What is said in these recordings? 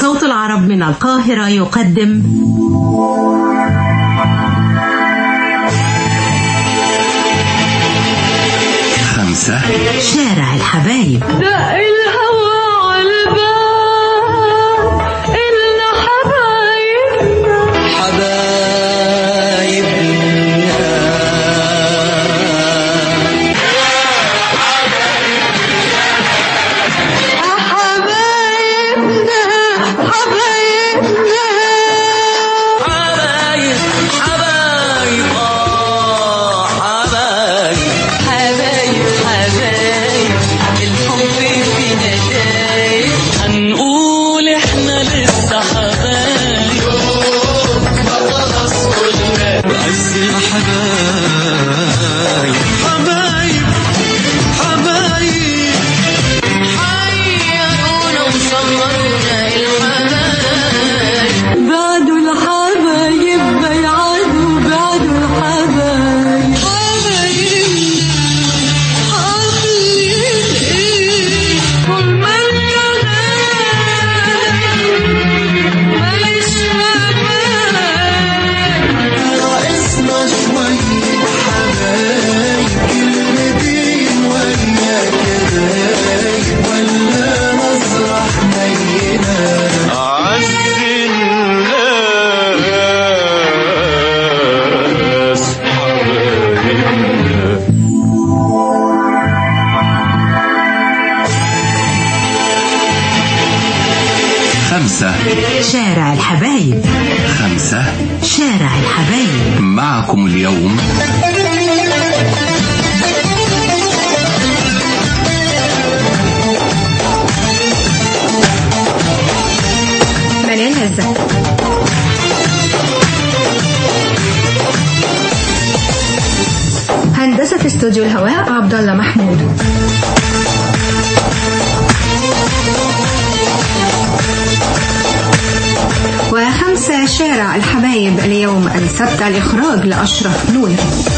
صوت العرب من القاهرة يقدم خمسة شارع الحبايب دق الهوى عالباب إلنا حبايبنا حبايبنا حبايبنا حبايب حبايب آه حبايب حبايب حبايب الحب فينا دايب هنقول احنا لسه حبايب خلاص قلنا بعز الحبايب حبايب حبايب حيرونا وصمرونا الحبايب بعدوا الحبايب بيعادوا بعدوا الحبايب حبايبنا عاملين ايه كل ما ماليش ناقصنا شوية حبايب كلمتين ولا كدايب ولا نظرة حنينة أعز الناس حبايبنا خمسة شارع الحبايب خمسة شارع الحبايب معكم اليوم مليان هزة هندسة في استوديو الهواء عبد الله محمود وخمسة شارع الحبايب اليوم السبت الإخراج لأشرف نور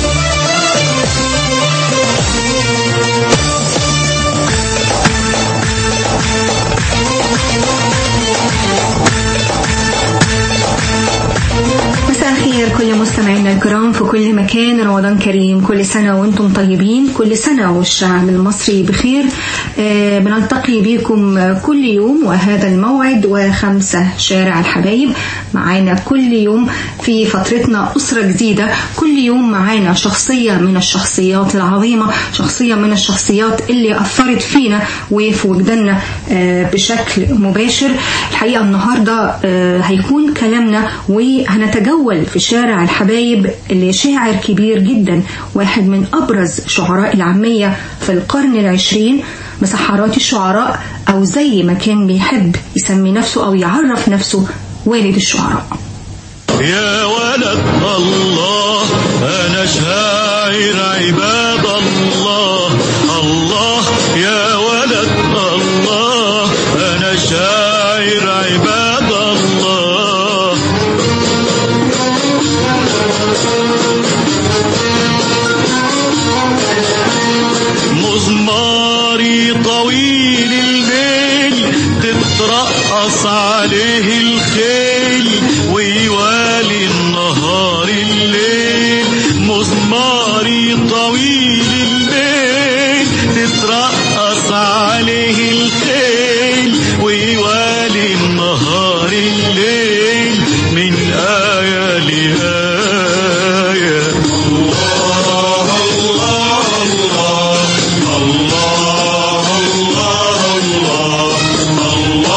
مساء الخير كل مستمعينا الكرام في كل مكان رمضان كريم كل سنة وانتم طيبين كل سنة والشعب المصري بخير آه، بنلتقي بكم كل يوم وهذا الموعد وخمسة شارع الحبايب معانا كل يوم في فترتنا أسرة جديدة كل يوم معانا شخصية من الشخصيات العظيمة شخصية من الشخصيات اللي أثرت فينا وفي وجداننا آه، بشكل مباشر الحقيقة النهاردة آه، هيكون كلامنا وهنتجول في شارع الحبايب لشاعر كبير جدا واحد من أبرز شعراء العامية في القرن العشرين مسحرات الشعراء أو زي ما كان بيحب يسمي نفسه أو يعرف نفسه والد الشعراء يا ولد الله أنا شاعر عباد الله الله يا ولد الله أنا شاعر عباد الله مزماري طويل الليل تترقص عليه الخيل ويوالي النهار الليل مزماري طويل الليل تترقص عليه الخيل ويوالي النهار الليل من آية لآية الله الله الله الله الله الله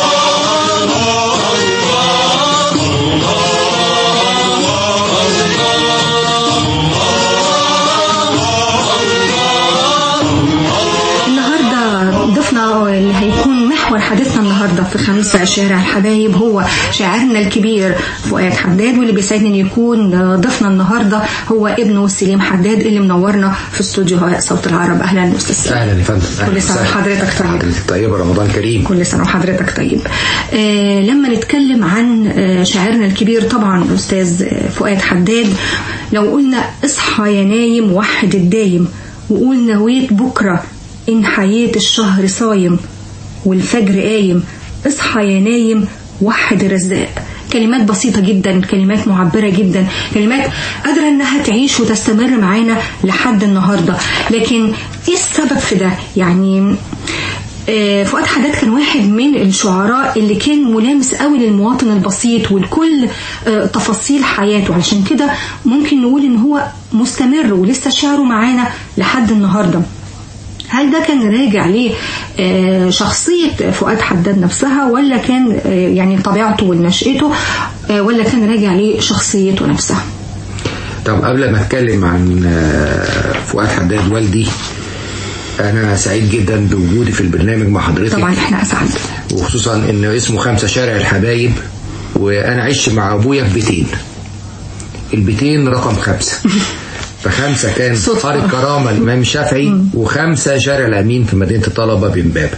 النهاردة ضيفنا اللي هيكون محور حديثنا النهاردة في خمسة شارع الحبايب هو شاعرنا الكبير فؤاد حداد واللي بيسعدني ان يكون ضيفنا النهاردة هو ابنه سليم حداد اللي منورنا في استوديو هواء صوت العرب اهلا استاذ سليم اهلا يا فندم أهلاً كل سنة وسهلاً. وحضرتك طيب حضرتك طيبة رمضان كريم كل سنة وحضرتك طيب آه لما نتكلم عن آه شاعرنا الكبير طبعا الأستاذ آه، فؤاد حداد لو قلنا اصحى يا نايم وحد الدايم وقول نويت بكرة إن حياة الشهر صايم والفجر قايم اصحى يا نايم وحد الرزاق كلمات بسيطة جدا كلمات معبرة جدا كلمات قادرة انها تعيش وتستمر معانا لحد النهاردة لكن ايه السبب في ده يعني آه، فؤاد حداد كان واحد من الشعراء اللي كان ملامس قوي للمواطن البسيط ولكل آه، تفاصيل حياته علشان كده ممكن نقول ان هو مستمر ولسه شعره معانا لحد النهارده هل ده كان راجع لشخصية فؤاد حداد نفسها ولا كان آه، يعني طبيعته ونشأته آه، ولا كان راجع لشخصيته نفسها طب قبل ما اتكلم عن آه، فؤاد حداد والدي انا سعيد جدا بوجودي في البرنامج مع حضرتك طبعا احنا أسعد وخصوصا انه اسمه خمسة شارع الحبايب وانا عشت مع ابويا في بيتين البيتين رقم خمسة فخمسة كان صدفة. قار الكرامة الإمام الشافعي وخمسة شارع الأمين في مدينة الطلبة بإمبابة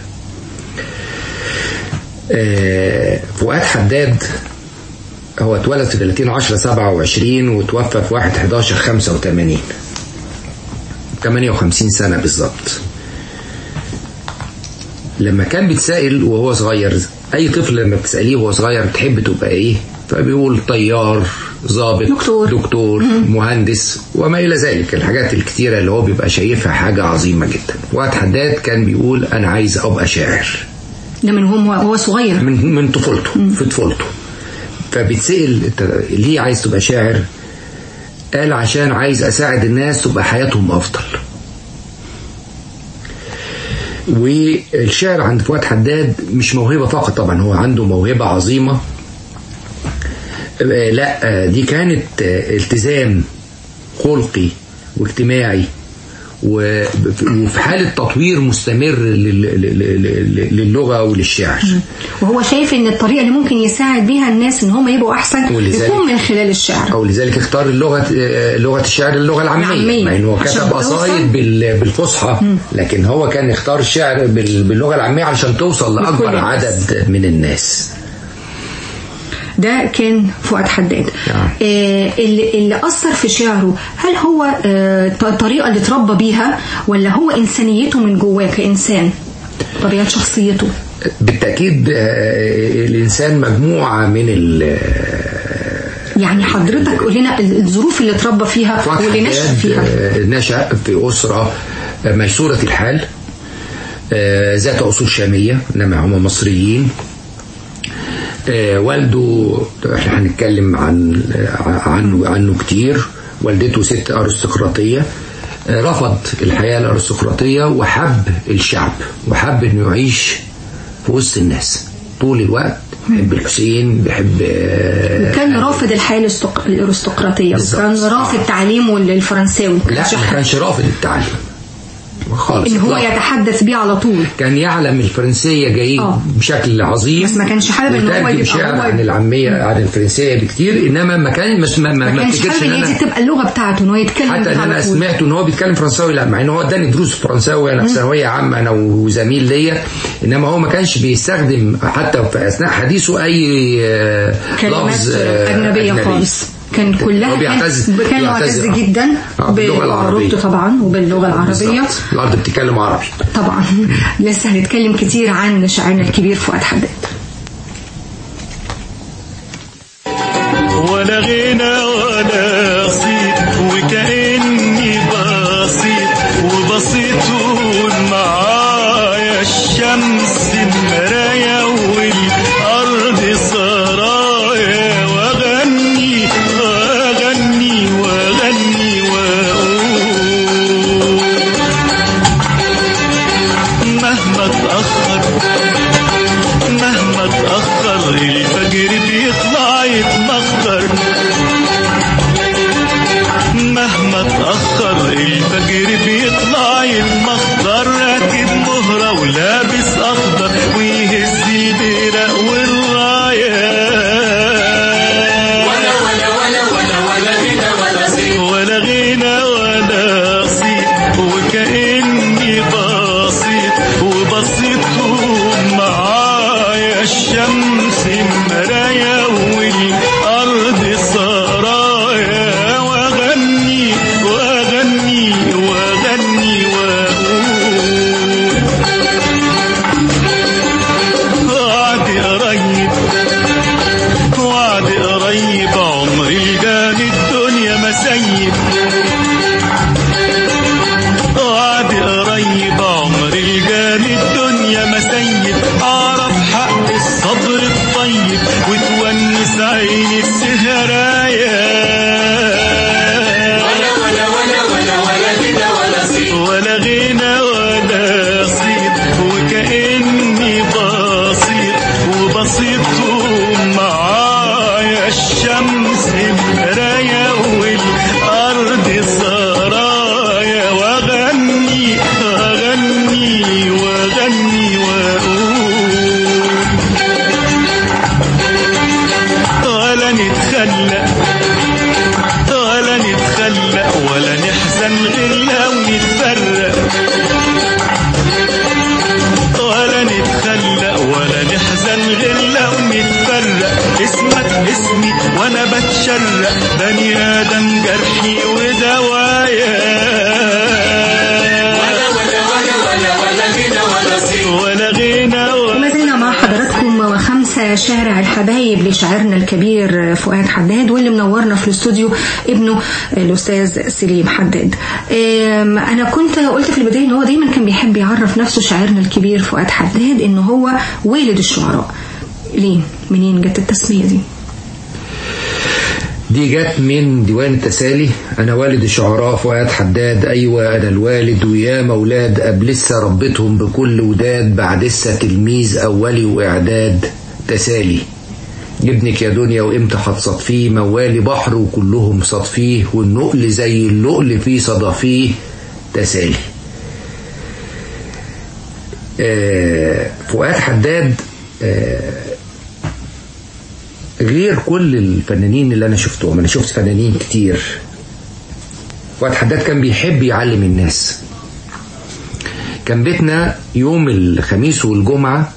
آه، فؤاد حداد هو اتولد في 30 10 27 وتوفى في 1 11 85 58 سنة بالظبط لما كان بيتسائل وهو صغير اي طفل لما بتساليه وهو صغير تحب تبقى ايه فبيقول طيار ضابط دكتور. دكتور مهندس وما الى ذلك الحاجات الكتيره اللي هو بيبقى شايفها حاجه عظيمه جدا وقت حداد كان بيقول انا عايز ابقى شاعر ده من هو وهو صغير من من طفولته في طفولته فبيتسال "أنت ليه عايز تبقى شاعر قال عشان عايز اساعد الناس تبقى حياتهم افضل والشعر عند فؤاد حداد مش موهبة فقط طبعا هو عنده موهبة عظيمة آه، لا آه، دي كانت آه، التزام خلقي واجتماعي و- وفي حالة تطوير مستمر لل- لل- لل- للغة وللشعر وهو شايف ان الطريقة اللي ممكن يساعد بيها الناس ان هم يبقوا احسن ولذلك- يكون من خلال الشعر أو لذلك اختار اللغة آه، لغة الشعر اللغة العامية العامية. مع إنه عشان كتب توصل- قصايد بال- بالفصحى لكن هو كان اختار الشعر بال- باللغة العامية علشان توصل لأكبر الناس. عدد من الناس ده كان فؤاد حداد نعم. آه اللي, اللي أثر في شعره هل هو آه ط- الطريقة اللي اتربى بيها ولا هو إنسانيته من جواه كإنسان طبيعة شخصيته بالتأكيد آه، الإنسان مجموعة من ال يعني حضرتك قول لنا ال- الظروف اللي اتربى فيها فؤاد واللي نشأ حداد، فيها آه، نشأ في أسرة آه، ميسورة الحال آه، ذات أصول شامية إنما هم مصريين آه، والده احنا هنتكلم عن عنه عنه كتير والدته ست أرستقراطية آه، رفض الحياة الأرستقراطية وحب الشعب وحب إنه يعيش في وسط الناس طول الوقت بيحب الحسين بيحب آه، كان رافض الحياة الاستق- الأرستقراطية بالظبط. وكان رافض تعليمه الفرنساوي لا ما كانش رافض التعليم خالص إن هو إطلاقاً. يتحدث بيه على طول كان يعلم الفرنسية جيد آه. بشكل عظيم بس ما كانش حابب إن هو وترجم يبقى شعر هو- عن العامية عن الفرنسية بكتير إنما ما كان مش ما, ما, ما كانش افتكرش حابب إن ان أنا دي تبقى اللغة بتاعته ان هو يتكلم حتى بيها ان على انا طول. سمعت ان هو بيتكلم فرنساوي لا مع ان هو اداني دروس فرنساوي انا في ثانويه عامه انا وزميل ليا انما هو ما كانش بيستخدم حتى في اثناء حديثه اي آه، كلمات لفظ آه، أجنبية خالص كان كلها هو بيعتز كان, كان بيعتز- معتز آه. جدا آه، باللغة العربية. بعروضته طبعا وباللغة العربية بالظبط. الارض بتتكلم عربي طبعا لسه هنتكلم كتير عن شاعرنا الكبير فؤاد حداد ولا غنى ولا صيت وكأني بسيط وبسيط معايا الشمس مرايا والأرض سرايا وأغني وأغني وأغني وأقول مهما تأخر مهما تأخر الفجر بيطلع يتمخر مهما تأخر الفجر بيطلع يتمخر راكب مهرة ولابس أخضر ويهز البيرق والراية ولا ولا ولا ولا ولا غنى ولا صيت ولا غنى ولا صيت وكأني بسيط وبسيط معايا الشمس نتخلق ولا نتخلق ولا نحزن غير لو نتفرق ولا نتخلق ولا نحزن غير لو نتفرق اسمك اسمي وانا بتشرق بني ادم جرحي ودوايا ولا غنى ولا وما زلنا مع حضراتكم وخمسة شارع الحبايب لشاعرنا الكبير فؤاد حداد واللي منورنا في الاستوديو ابنه الأستاذ سليم حداد أم، أنا كنت قلت في البداية إن هو دايما كان بيحب يعرف نفسه شاعرنا الكبير فؤاد حداد إن هو والد الشعراء ليه؟ منين جت التسمية دي؟ دي جت من ديوان التسالي أنا والد الشعراء فؤاد حداد أيوة أنا الوالد ويا مولاد قبل لسه ربيتهم بكل وداد بعد لسه تلميذ أولي وإعداد تسالي ابنك يا دنيا وامتى هتصطفيه موالي بحر وكلهم صطفيه والنقل زي اللقل فيه صدفيه تسالي آه، فؤاد حداد آه، غير كل الفنانين اللي انا شفتهم انا شفت فنانين كتير فؤاد حداد كان بيحب يعلم الناس كان بيتنا يوم الخميس والجمعة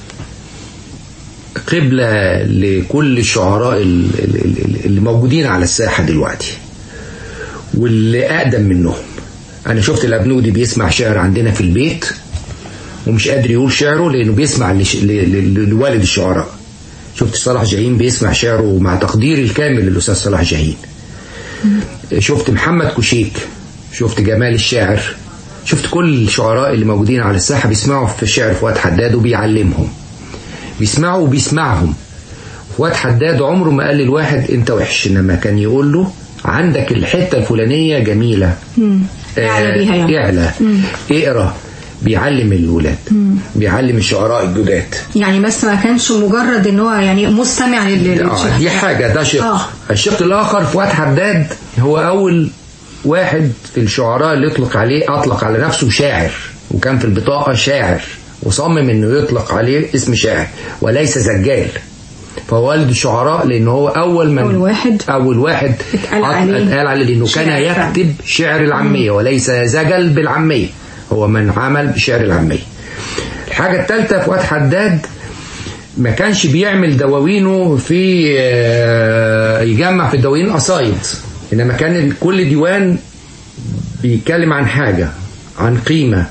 قبلة لكل الشعراء ال- ال- ال- اللي موجودين على الساحة دلوقتي واللي أقدم منهم أنا شفت الأبنودي بيسمع شعر عندنا في البيت ومش قادر يقول شعره لأنه بيسمع لش- ل- ل- لوالد الشعراء شفت صلاح جاهين بيسمع شعره مع تقديري الكامل للأستاذ صلاح جاهين شفت محمد كوشيك شفت جمال الشاعر شفت كل الشعراء اللي موجودين على الساحة بيسمعوا في شعر فؤاد حداد وبيعلمهم بيسمعوا وبيسمعهم فؤاد حداد عمره ما قال للواحد انت وحش انما كان يقول له عندك الحتة الفلانية جميلة اعلى بيها يعني. اعلى اقرا بيعلم الولاد بيعلم الشعراء الجداد يعني بس ما كانش مجرد ان هو يعني مستمع لل آه دي حاجة ده شق آه. الشق الآخر فؤاد حداد هو أول واحد في الشعراء اللي يطلق عليه أطلق على نفسه شاعر وكان في البطاقة شاعر وصمم إنه يطلق عليه اسم شاعر وليس زجال فهو والد الشعراء لأنه هو أول من أول واحد أول واحد اتقال عط- عليه اتقال عليه لأنه كان شاعر فعلا. يكتب شعر العامية وليس زجل بالعامية هو من عمل بشعر العامية الحاجة الثالثة فؤاد حداد ما كانش بيعمل دواوينه في آه، يجمع في الدواوين قصايد انما كان كل ديوان بيتكلم عن حاجة عن قيمة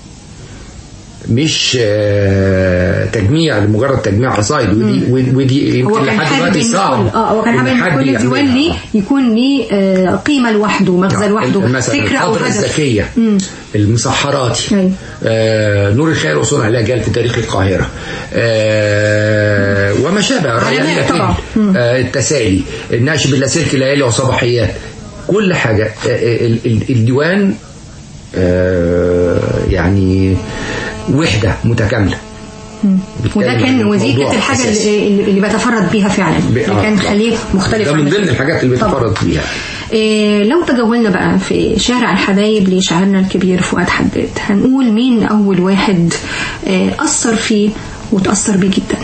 مش آه، تجميع لمجرد تجميع قصايد ودي ودي هو يمكن كان لحد حابب دلوقتي ان صعب كل اه هو كان إن حابب حد ان كل ديوان يعملها. ليه يكون ليه آه، قيمه لوحده مغزى لوحده مثلا فكره او الحضرة هدف الذكية مم. المسحراتي أيوة. آه نور الخير وصنع الأجيال في تاريخ القاهرة آه وما شابه علامات ريان طبعا. لكن آه التسالي النقش باللاسلكي ليالي وصباحيات كل حاجة آه ال- ال- الديوان آه يعني وحدة متكاملة وده بيتكلم كان عن ودي موضوع كانت الحاجه أساسي. اللي, اللي بيتفرد بيها فعلا ب- اللي آه، كان طبعا. خليه مختلف ده عن من ضمن الناس. الحاجات اللي طبعا. بيتفرد بيها إيه لو تجولنا بقى في شارع الحبايب لشاعرنا الكبير فؤاد حداد هنقول مين أول واحد إيه أثر فيه وتأثر بيه جدا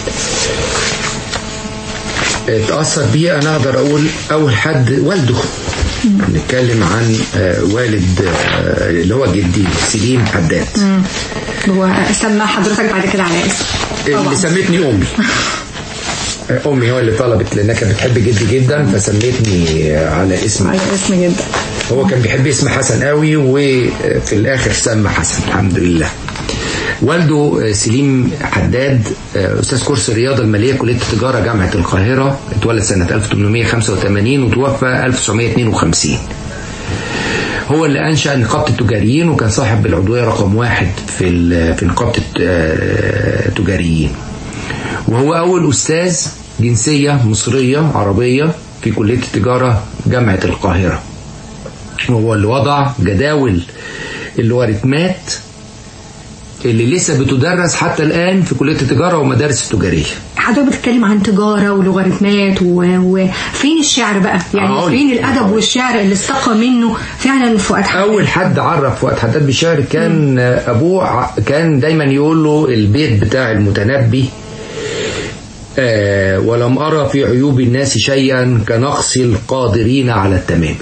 اتأثر بيه أنا أقدر أقول أول حد والده نتكلم عن آه، والد آه، اللي هو جدي سليم حداد هو سمى حضرتك بعد كده على اسم اللي سمتني أمي آه، أمي هو اللي طلبت لأنها كانت بتحب جدي جدا فسمتني آه، على اسمي على اسم جدا هو كان بيحب اسم حسن قوي وفي الآخر سمى حسن الحمد لله والده آه، سليم حداد آه، أستاذ كورس الرياضة المالية كلية التجارة جامعة القاهرة اتولد سنة 1885 وتوفى 1952 هو اللي أنشأ نقابة التجاريين وكان صاحب العضوية رقم واحد في ال- في نقابة الت- آه، التجاريين وهو أول أستاذ جنسية مصرية عربية في كلية التجارة جامعة القاهرة وهو اللي وضع جداول اللوغاريتمات اللي لسه بتدرس حتى الآن في كلية التجارة والمدارس التجارية حضرتك بتتكلم عن تجارة ولوغاريتمات و- وفين الشعر بقى يعني أقول. فين الأدب والشعر اللي استقى منه فعلا فؤاد حداد أول حد عرف فؤاد حداد بالشعر كان أبوه ع- كان دايما يقول له البيت بتاع المتنبي آه ولم أرى في عيوب الناس شيئا كنقص القادرين على التمام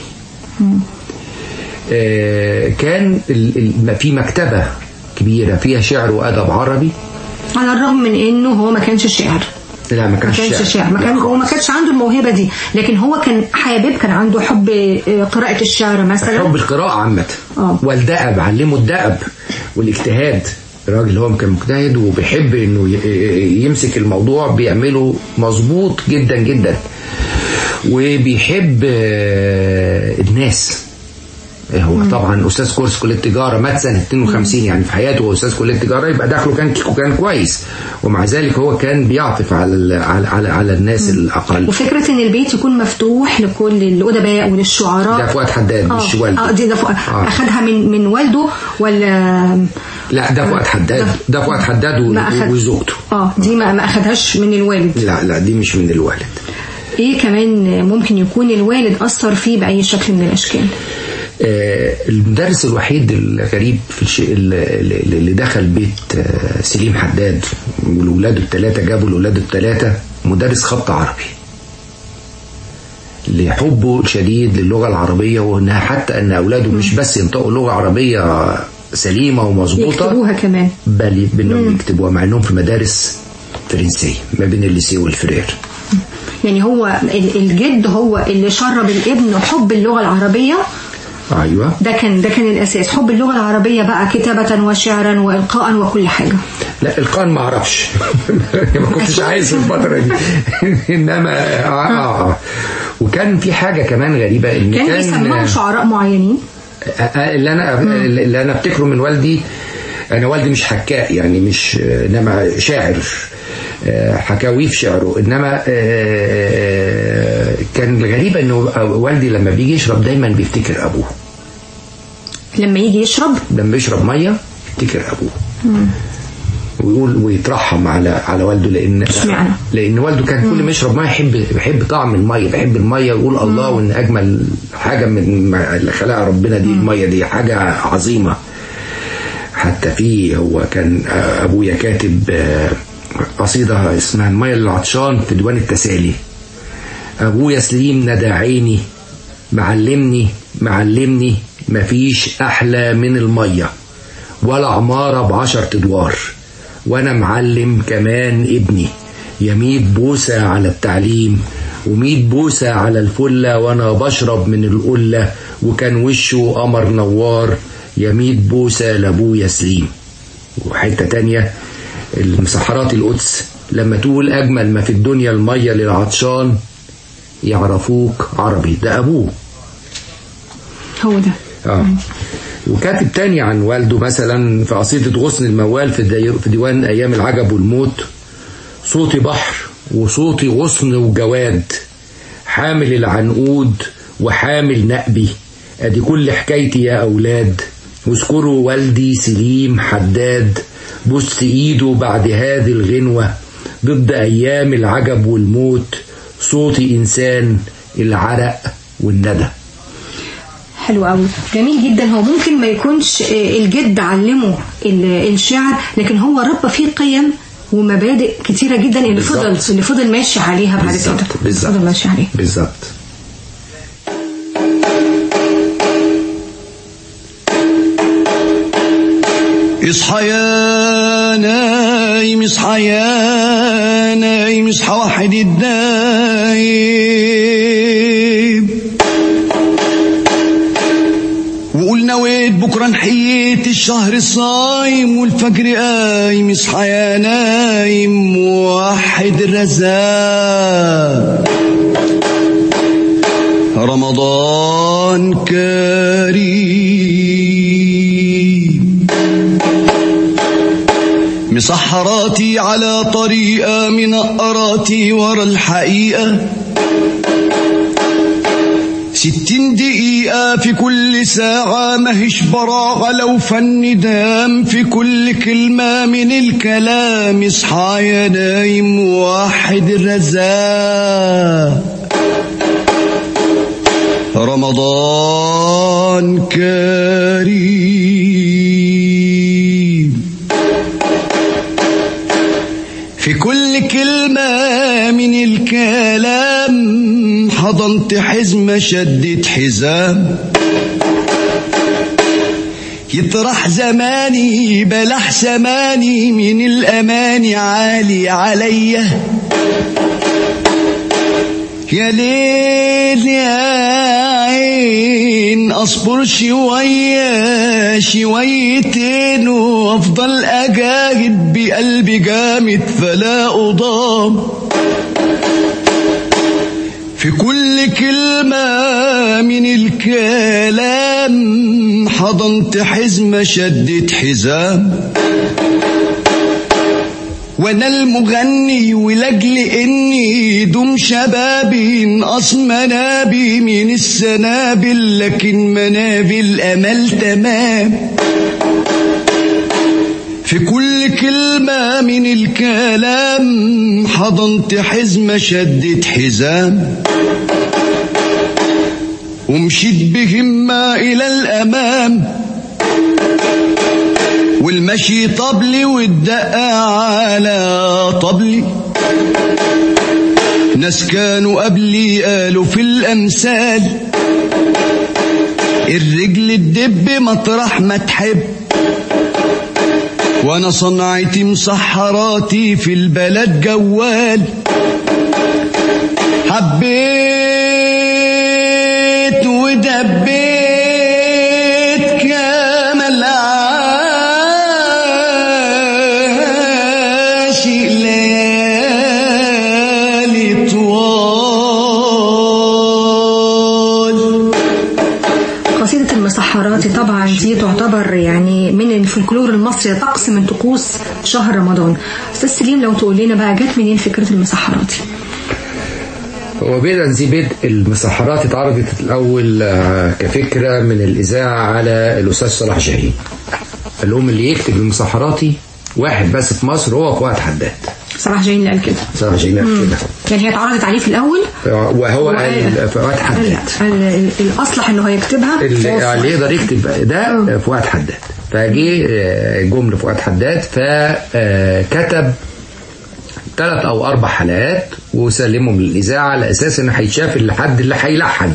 آه كان ال- ال- في مكتبة كبيرة فيها شعر وأدب عربي على الرغم من انه هو ما كانش شاعر لا ما ما كانش كانش شاعر ما لا كان هو ما خالص. كانش عنده الموهبه دي لكن هو كان حابب كان عنده حب آه، قراءه الشعر مثلا حب القراءة عامة آه. والدأب علمه الدأب والاجتهاد الراجل هو كان مجتهد وبيحب انه ي- يمسك الموضوع بيعمله مظبوط جدا جدا وبيحب آه، الناس هو طبعا استاذ كورس كليه تجاره مات سنه 52 يعني في حياته هو استاذ كليه تجاره يبقى دخله كان كان كويس ومع ذلك هو كان بيعطف على ال- على على, على الناس الاقل وفكره ان البيت يكون مفتوح لكل الادباء وللشعراء ده فؤاد حداد مش اه والده اه دي ده فؤاد آه. اخذها من من والده ولا لا ده فؤاد حداد ده- ده فؤاد حداد و- ما أخد- وزوجته اه دي ما ما اخذهاش من الوالد لا لا دي مش من الوالد ايه كمان ممكن يكون الوالد اثر فيه باي شكل من الاشكال آه، المدرس الوحيد الغريب في الشيء اللي اللي دخل بيت آه، سليم حداد والولاده الثلاثه جابوا الولاده الثلاثه مدرس خط عربي لحبه الشديد للغه العربيه وانها حتى ان اولاده مش بس ينطقوا لغه عربيه سليمه ومظبوطه يكتبوها كمان بل بانهم يكتبوها مع انهم في مدارس فرنسيه ما بين الليسي والفرير يعني هو ال- الجد هو اللي شرب الابن حب اللغه العربيه ايوه ده كان ده كان الاساس حب اللغه العربيه بقى كتابه وشعرا والقاء وكل حاجه لا القان ما اعرفش ما كنتش عايز في الفتره دي انما آه آه. وكان في حاجه كمان غريبه ان كان كان بيسمعوا شعراء معينين آه، آه، اللي انا اللي انا افتكره من والدي انا والدي مش حكاء يعني مش آه، انما شاعر آه، حكاوي في شعره انما آه، كان الغريب انه والدي لما بيجي يشرب دايما بيفتكر ابوه لما يجي يشرب لما يشرب ميه يفتكر ابوه ويقول ويترحم على على والده لان اشمعنى؟ لان والده كان كل ما يشرب ميه يحب يحب طعم الميه بيحب الميه ويقول الله وان اجمل حاجه من ما- اللي خلقها ربنا دي الميه دي حاجه عظيمه حتى في هو كان آه، ابويا كاتب آه، قصيده اسمها الميه للعطشان في ديوان التسالي ابويا سليم ندى عيني معلمني معلمني مفيش احلى من الميه ولا عماره بعشر ادوار وانا معلم كمان ابني يميت بوسه على التعليم وميت بوسه على الفله وانا بشرب من القله وكان وشه قمر نوار يميت بوسه لابويا سليم وحته تانية المسحرات القدس لما تقول اجمل ما في الدنيا الميه للعطشان يعرفوك عربي ده ابوه هو ده اه وكاتب تاني عن والده مثلا في قصيدة غصن الموال في, دي في ديوان أيام العجب والموت صوتي بحر وصوتي غصن وجواد حامل العنقود وحامل نقبي أدي كل حكايتي يا أولاد واذكروا والدي سليم حداد بص إيده بعد هذه الغنوة ضد أيام العجب والموت صوتي إنسان العرق والندى حلو قوي جميل جدا هو ممكن ما يكونش آه، الجد علمه ال- الشعر لكن هو ربى فيه قيم ومبادئ كتيرة جدا اللي بالظبط. فضل اللي فضل ماشي عليها بعد كده بالظبط بالظبط فضل ماشي عليها بالظبط اصحى يا نايم اصحى يا نايم اصحى واحد الدايم وقول نويت بكره نحييت الشهر الصايم والفجر قايم اصحى يا نايم وحد الرزاق رمضان كريم مسحراتي على طريقة منقراتي ورا الحقيقة ستين دقيقة في كل ساعة ماهيش براعة لو فن دام في كل كلمة من الكلام اصحى يا نايم واحد الرزاق رمضان كريم في في كل كلمة من الكلام حضنت حزمة شدت حزام يطرح زماني بلح زماني من الأماني عالي عليا يا ليل يا عين اصبر شوية شويتين وافضل اجاهد بقلبي جامد فلا اضام في كل كلمة من الكلام حضنت حزمة شدت حزام وانا المغني ولاجل اني دوم شبابي انقص منابي من السنابل لكن منابي الامل تمام في كل كلمة من الكلام حضنت حزمة شدت حزام ومشيت بهمة إلى الأمام والمشي طبلي والدقة على طبلي ناس كانوا قبلي قالوا في الأمثال الرجل الدب مطرح ما تحب وانا صنعتي مسحراتي في البلد جوال حبيت ودبيت كامل عاشق ليالي طوال قصيدة المسحراتي طبعا دي تعتبر يعني من الفولكلور المصري طقس من طقوس شهر رمضان استاذ سليم لو تقول لنا بقى جت منين فكرة المسحراتي هو بدءا زي بدء المسحرات اتعرضت الأول آه، كفكرة من الإذاعة على الأستاذ صلاح جاهين قال لهم اللي يكتب المسحراتي واحد بس في مصر هو فؤاد حداد صلاح جايين اللي قال كده صلاح جاهين قال كده يعني هي اتعرضت عليه في الأول وهو قال فؤاد قال حداد لا قال ال- الأصلح إنه هيكتبها اللي, اللي يقدر يكتب ده فؤاد حداد فجه آه، جم لفؤاد حداد فكتب ثلاث او اربع حلقات وسلمهم للاذاعه على اساس ان هيتشاف الحد اللي هيلحن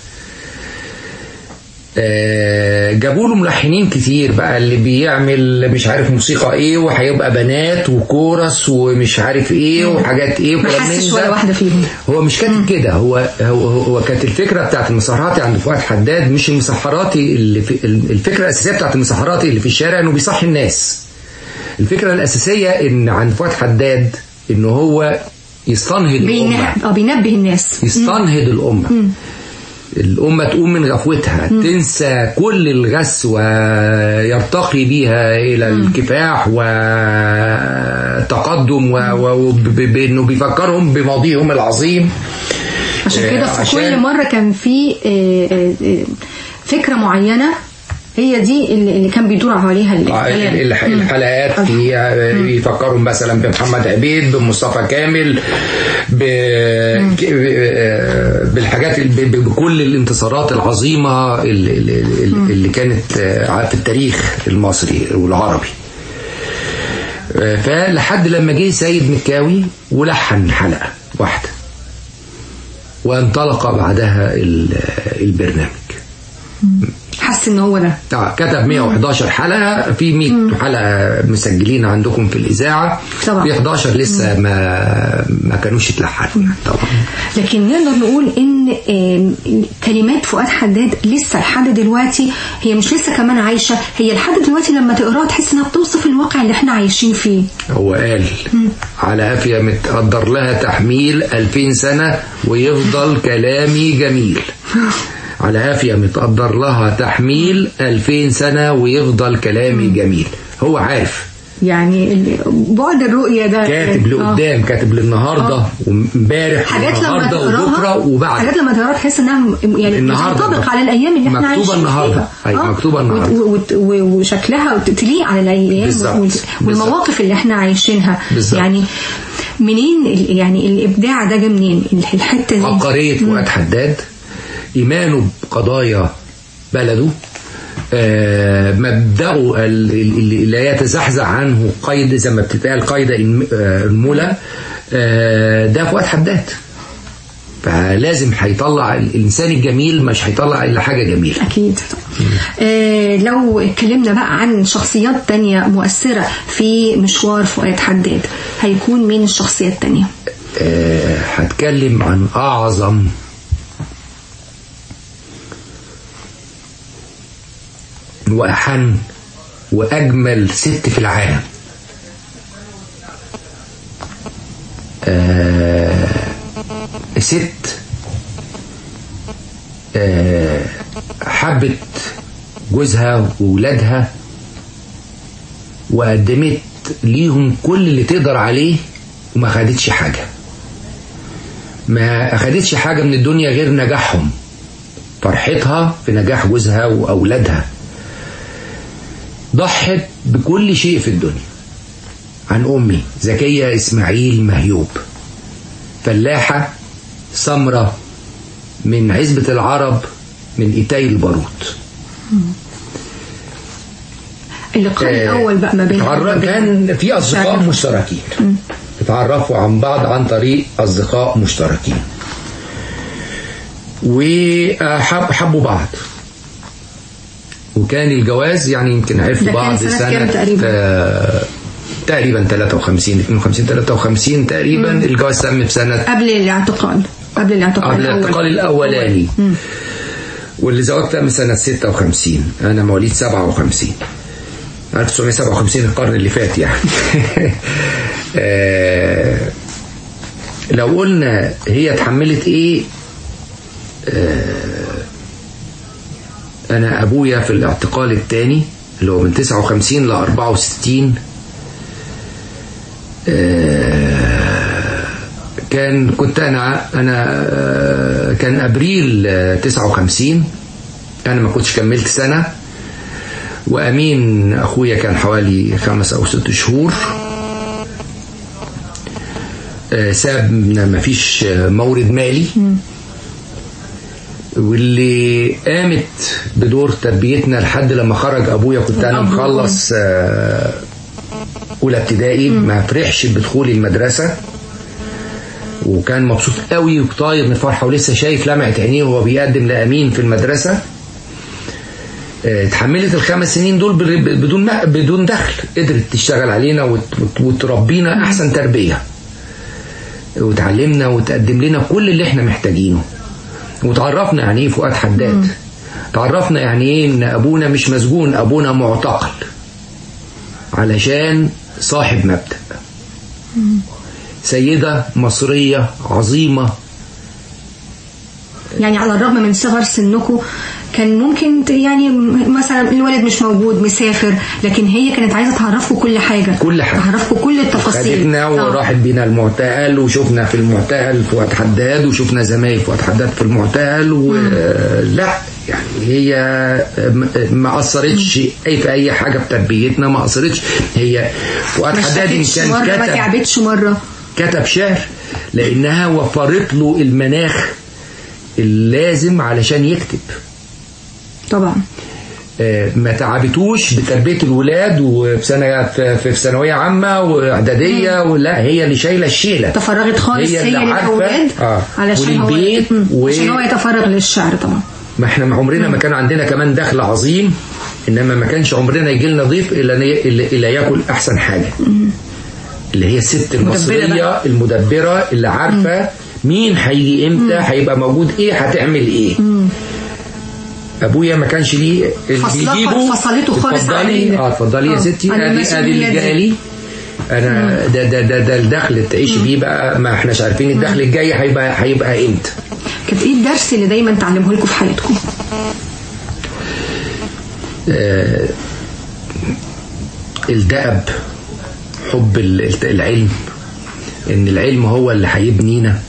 آه، جابوا له ملحنين كتير بقى اللي بيعمل مش عارف موسيقى ايه وهيبقى بنات وكورس ومش عارف ايه وحاجات ايه ما وكلام من حسش ده. ولا واحدة فيهم هو مش كاتب كده هو هو هو كانت الفكره بتاعت المسحراتي عند فؤاد حداد مش المسحراتي اللي في الفكره الاساسيه بتاعت المسحراتي اللي في الشارع انه بيصحي الناس الفكره الاساسيه ان عند فؤاد حداد ان هو يستنهض الامه بينه- اه بينبه الناس يستنهض الامه الأمة تقوم من غفوتها تنسى كل الغس ويرتقي بيها إلى الكفاح وتقدم وبأنه بيفكرهم بماضيهم العظيم عشان آه، كده في عشان- كل مرة كان في آه، آه، آه، فكرة معينة هي دي اللي اللي كان بيدور عليها الكلام. الح- مم. الحلقات فيها يفكروا مثلا بمحمد عبيد بمصطفى كامل ب... ك- بالحاجات ال- ب- بكل الانتصارات العظيمة اللي, اللي- اللي كانت آه، في التاريخ المصري والعربي آه، فلحد لما جه سيد مكاوي ولحن حلقة واحدة وانطلق بعدها ال- البرنامج حس ان هو ده آه، كتب 111 حلقة في 100 حلقة مسجلين عندكم في الإذاعة طبعا. في 11 لسه ما ما كانوش اتلحنوا طبعا لكن نقدر نقول ان آم، كلمات فؤاد حداد لسه لحد دلوقتي هي مش لسه كمان عايشه هي لحد دلوقتي لما تقراها تحس انها بتوصف الواقع اللي احنا عايشين فيه هو قال على عافية متقدر لها تحميل 2000 سنة ويفضل كلامي جميل على عافية متقدر لها تحميل 2000 سنة ويفضل كلامي جميل هو عارف يعني ال- بعد الرؤيه ده كاتب آه. لقدام كاتب للنهارده وامبارح حاجات لما والنهارده تقراها وبكره وبعد حاجات لما تقراها تحس انها م- يعني النهاردة. بتنطبق على الايام اللي احنا مكتوبة عايشين النهاردة. فيها أيوة، آه. مكتوبة النهاردة. وت- وت- و- وشكلها وت- تليق على الايام بالظبط. وال- والمواقف بالظبط. اللي احنا عايشينها بالظبط. يعني منين ال- يعني الابداع ده جه منين الحته دي عبقرية فؤاد حداد إيمانه بقضايا بلده آه، مبدأه ال- ال- اللي لا يتزحزح عنه قيد زي ما بتتقال قيد الم- آه، المولى آه، ده فؤاد حداد فلازم هيطلع الإنسان الجميل مش هيطلع إلا حاجة جميلة أكيد آه لو اتكلمنا بقى عن شخصيات تانية مؤثرة في مشوار فؤاد حداد هيكون مين الشخصية التانية؟ آه، هتكلم عن أعظم وأحن وأجمل ست في العالم آه، ست آه، حبت جوزها وولادها وقدمت ليهم كل اللي تقدر عليه وما خدتش حاجة ما أخدتش حاجة من الدنيا غير نجاحهم فرحتها في نجاح جوزها وأولادها ضحت بكل شيء في الدنيا عن أمي زكية إسماعيل مهيوب فلاحة سمرة من عزبة العرب من إيتاي الباروت اللقاء آه، الأول بقى ما بين اتعرف- كان في أصدقاء شاكر. مشتركين اتعرفوا عن بعض عن طريق أصدقاء مشتركين وحبوا بعض وكان الجواز يعني يمكن عرفوا ده كان بعض سنة سنة كام تقريبا؟ آه، تقريبا 53 52 53 تقريبا الجواز تم في سنة قبل الاعتقال قبل الاعتقال قبل الأول. الاعتقال الأولاني واللي زواج تم سنة 56 أنا مواليد 57 1957 القرن اللي فات يعني آه، لو قلنا هي اتحملت ايه آه، انا ابويا في الاعتقال الثاني اللي هو من 59 ل 64 آه، كان كنت انا انا آه، كان ابريل آه، 59 انا ما كنتش كملت سنه وامين اخويا كان حوالي خمس او ست شهور آه، ساب ما فيش آه، مورد مالي واللي قامت بدور تربيتنا لحد لما خرج ابويا كنت انا الأب مخلص آه، اولى ابتدائي ما فرحش بدخولي المدرسه وكان مبسوط قوي وطاير من الفرحه ولسه شايف لمعه عينيه وهو بيقدم لامين في المدرسه آه، اتحملت الخمس سنين دول بر- بدون م- بدون دخل قدرت تشتغل علينا وت- وت- وتربينا احسن تربيه وتعلمنا وتقدم لنا كل اللي احنا محتاجينه وتعرفنا يعني ايه فؤاد حداد تعرفنا يعني ايه ان ابونا مش مسجون ابونا معتقل علشان صاحب مبدأ سيدة مصرية عظيمة يعني على الرغم من صغر سنكم كان ممكن ت- يعني م- مثلا الولد مش موجود مسافر لكن هي كانت عايزه تعرفكم كل حاجه كل حاجة. تعرفكم كل التفاصيل خدتنا آه. وراحت بينا المعتقل وشفنا في المعتقل فؤاد حداد وشفنا زمايل فؤاد حداد في المعتقل ولا يعني هي م- ما قصرتش اي في اي حاجه في تربيتنا ما قصرتش هي فؤاد ما حداد إن اشتكتش كان مره ما كتب تعبتش مره كتب شعر لانها وفرت له المناخ اللازم علشان يكتب طبعا آه، ما تعبتوش بتربيه الولاد وفي سنه في في ثانويه عامه واعداديه ولا هي اللي شايله الشيله تفرغت خالص هي, اللي عارفة، للاولاد آه، علشان هو وللبيت مم. و- عشان هو يتفرغ للشعر طبعا ما احنا عمرنا ما كان عندنا كمان دخل عظيم انما ما كانش عمرنا يجي لنا ضيف الا الا الا ياكل احسن حاجه اللي هي الست المصريه بقى. المدبره اللي عارفه مين هيجي امتى هيبقى موجود ايه هتعمل ايه ابويا ما كانش ليه اللي فصلها- بيجيبه فصلته خالص عن اتفضلي ال- اه اتفضلي يا آه، ستي عن ادي ادي المسؤولية اللي دي. جالي انا ده ده ده ده الدخل اللي تعيش بيه بقى ما احناش عارفين الدخل الجاي هيبقى هيبقى امتى كانت ايه الدرس اللي دايما تعلمه لكم في حياتكم الدأب حب ال- العلم ان العلم هو اللي هيبنينا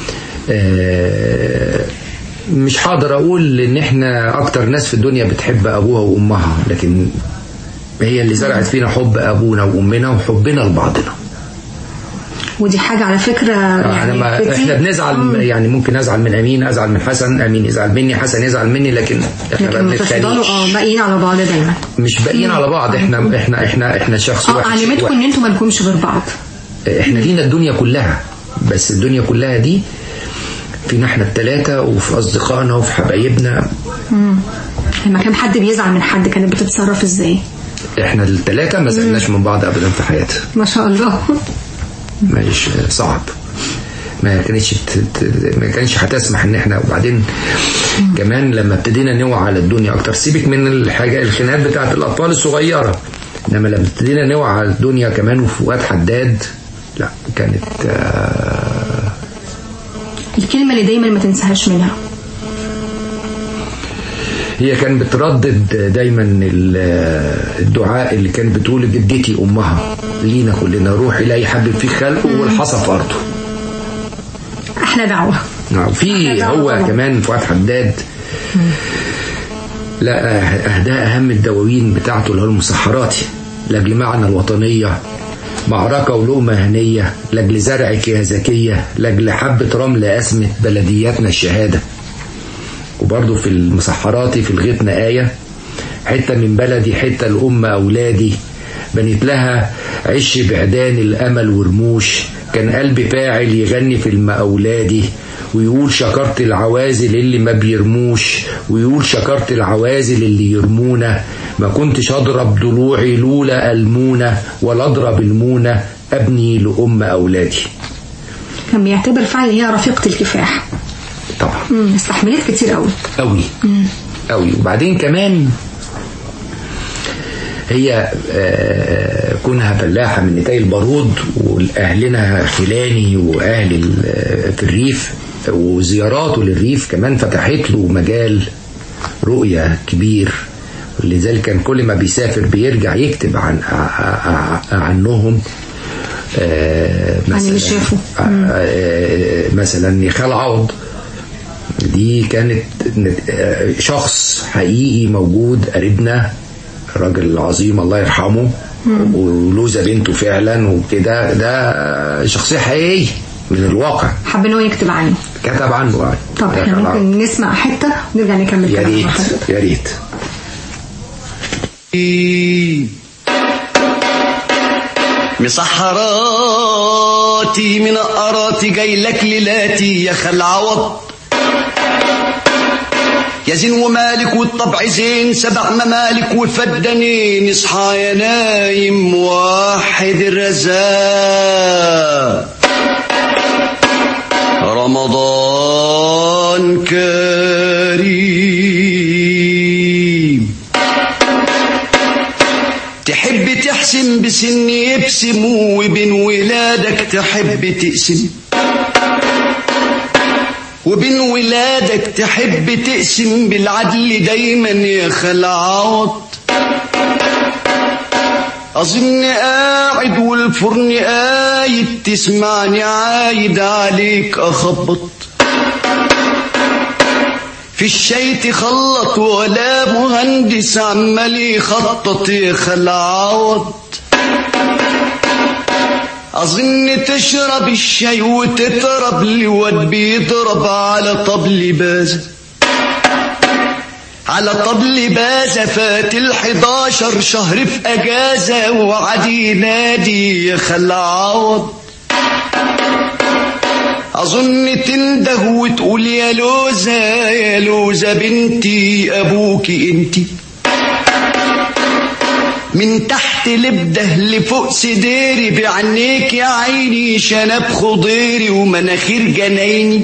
آه، مش هقدر اقول ان احنا اكتر ناس في الدنيا بتحب ابوها وامها لكن هي اللي زرعت فينا حب ابونا وامنا وحبنا لبعضنا ودي حاجة على فكرة يعني يعني ما كتير. احنا بنزعل مم. يعني ممكن ازعل من امين ازعل من حسن امين يزعل مني حسن يزعل مني لكن احنا ما لكن بتفضلوا بنتخانقش اه باقيين على بعض دايما مش باقيين على بعض احنا احنا احنا احنا شخص اه واحد علمتكم ان انتوا مالكمش غير بعض احنا لينا الدنيا كلها بس الدنيا كلها دي فينا احنا الثلاثة وفي أصدقائنا وفي حبايبنا لما كان حد بيزعل من حد كانت بتتصرف ازاي احنا الثلاثة ما زعلناش من بعض أبدا في حياتنا ما شاء الله مش صعب ما كانتش ت- ت- ما كانش هتسمح ان احنا وبعدين كمان لما ابتدينا نوعى على الدنيا اكتر سيبك من الحاجه الخناقات بتاعت الاطفال الصغيره انما لما ابتدينا نوعى على الدنيا كمان وفي وقت حداد لا كانت آه، الكلمة اللي دايما ما تنساهاش منها هي كان بتردد دايما ال- الدعاء اللي كانت بتقول جدتي امها لينا كلنا روح الى يحبب في خلقه والحصى في ارضه احلى دعوة نعم في أحلى هو دعوة. كمان فؤاد حداد لا أهدى أهم الدواوين بتاعته اللي هو المسحراتي لأجل معنى الوطنية معركة ولقمة هنية لأجل زرعك يا زكية لأجل حبة رمل أسمة بلدياتنا الشهادة وبرضه في المسحراتي في الغيتنا آية حتة من بلدي حتة الأم أولادي بنيت لها عش بعدان الأمل ورموش كان قلبي فاعل يغني في المأولادي ويقول شكرت العوازل اللي ما بيرموش ويقول شكرت العوازل اللي يرمونا ما كنتش أضرب ضلوعي لولا المونة ولا أضرب المونة أبني لأم أولادي كان بيعتبر فعلا هي رفيقة الكفاح طبعا مم، استحملت كتير قوي قوي قوي وبعدين كمان هي آه، كونها فلاحة من نتاي البارود وأهلنا خلاني وأهل ال- آه، في الريف وزياراته للريف كمان فتحت له مجال رؤية كبير ولذلك كان كل ما بيسافر بيرجع يكتب عن ع- ع- ع- عنهم آه، عن اللي مثلا شافه. آه، آه، مثلا يخال عوض دي كانت آه، شخص حقيقي موجود قريبنا الراجل العظيم الله يرحمه ولوزة بنته فعلا وكده ده شخصية حقيقية من الواقع حب ان هو يكتب عنه كتب عنه يعني. طب احنا كتب عنه. ممكن نسمع حتة ونرجع نكمل يا كلام ريت مع حضرتك. يا ريت مسحراتي من قراتي جاي لك ليلاتي يا خل عوض يا زين ومالك والطبع زين سبع ممالك وفدنين اصحى يا نايم واحد الرزاق رمضان كريم تحب تحسن بسن يبسم وبين ولادك تحب تقسم وبين ولادك تحب تقسم بالعدل دايما يا خال عوض أظن قاعد والفرن قايد تسمعني عايد عليك أخبط في الشاي تخلط ولا مهندس عمال يخطط يخلع عوض أظن تشرب الشاي وتترب لواد بيضرب على طبل بازة على طبل بازة فات الحداشر شهر في أجازة وعدي نادي يخلع عوض أظن تنده وتقول يا لوزة يا لوزة بنتي أبوكي انتي من تحت لبده لفوق سديري بعينيك يا عيني شنب خضيري ومناخير جنايني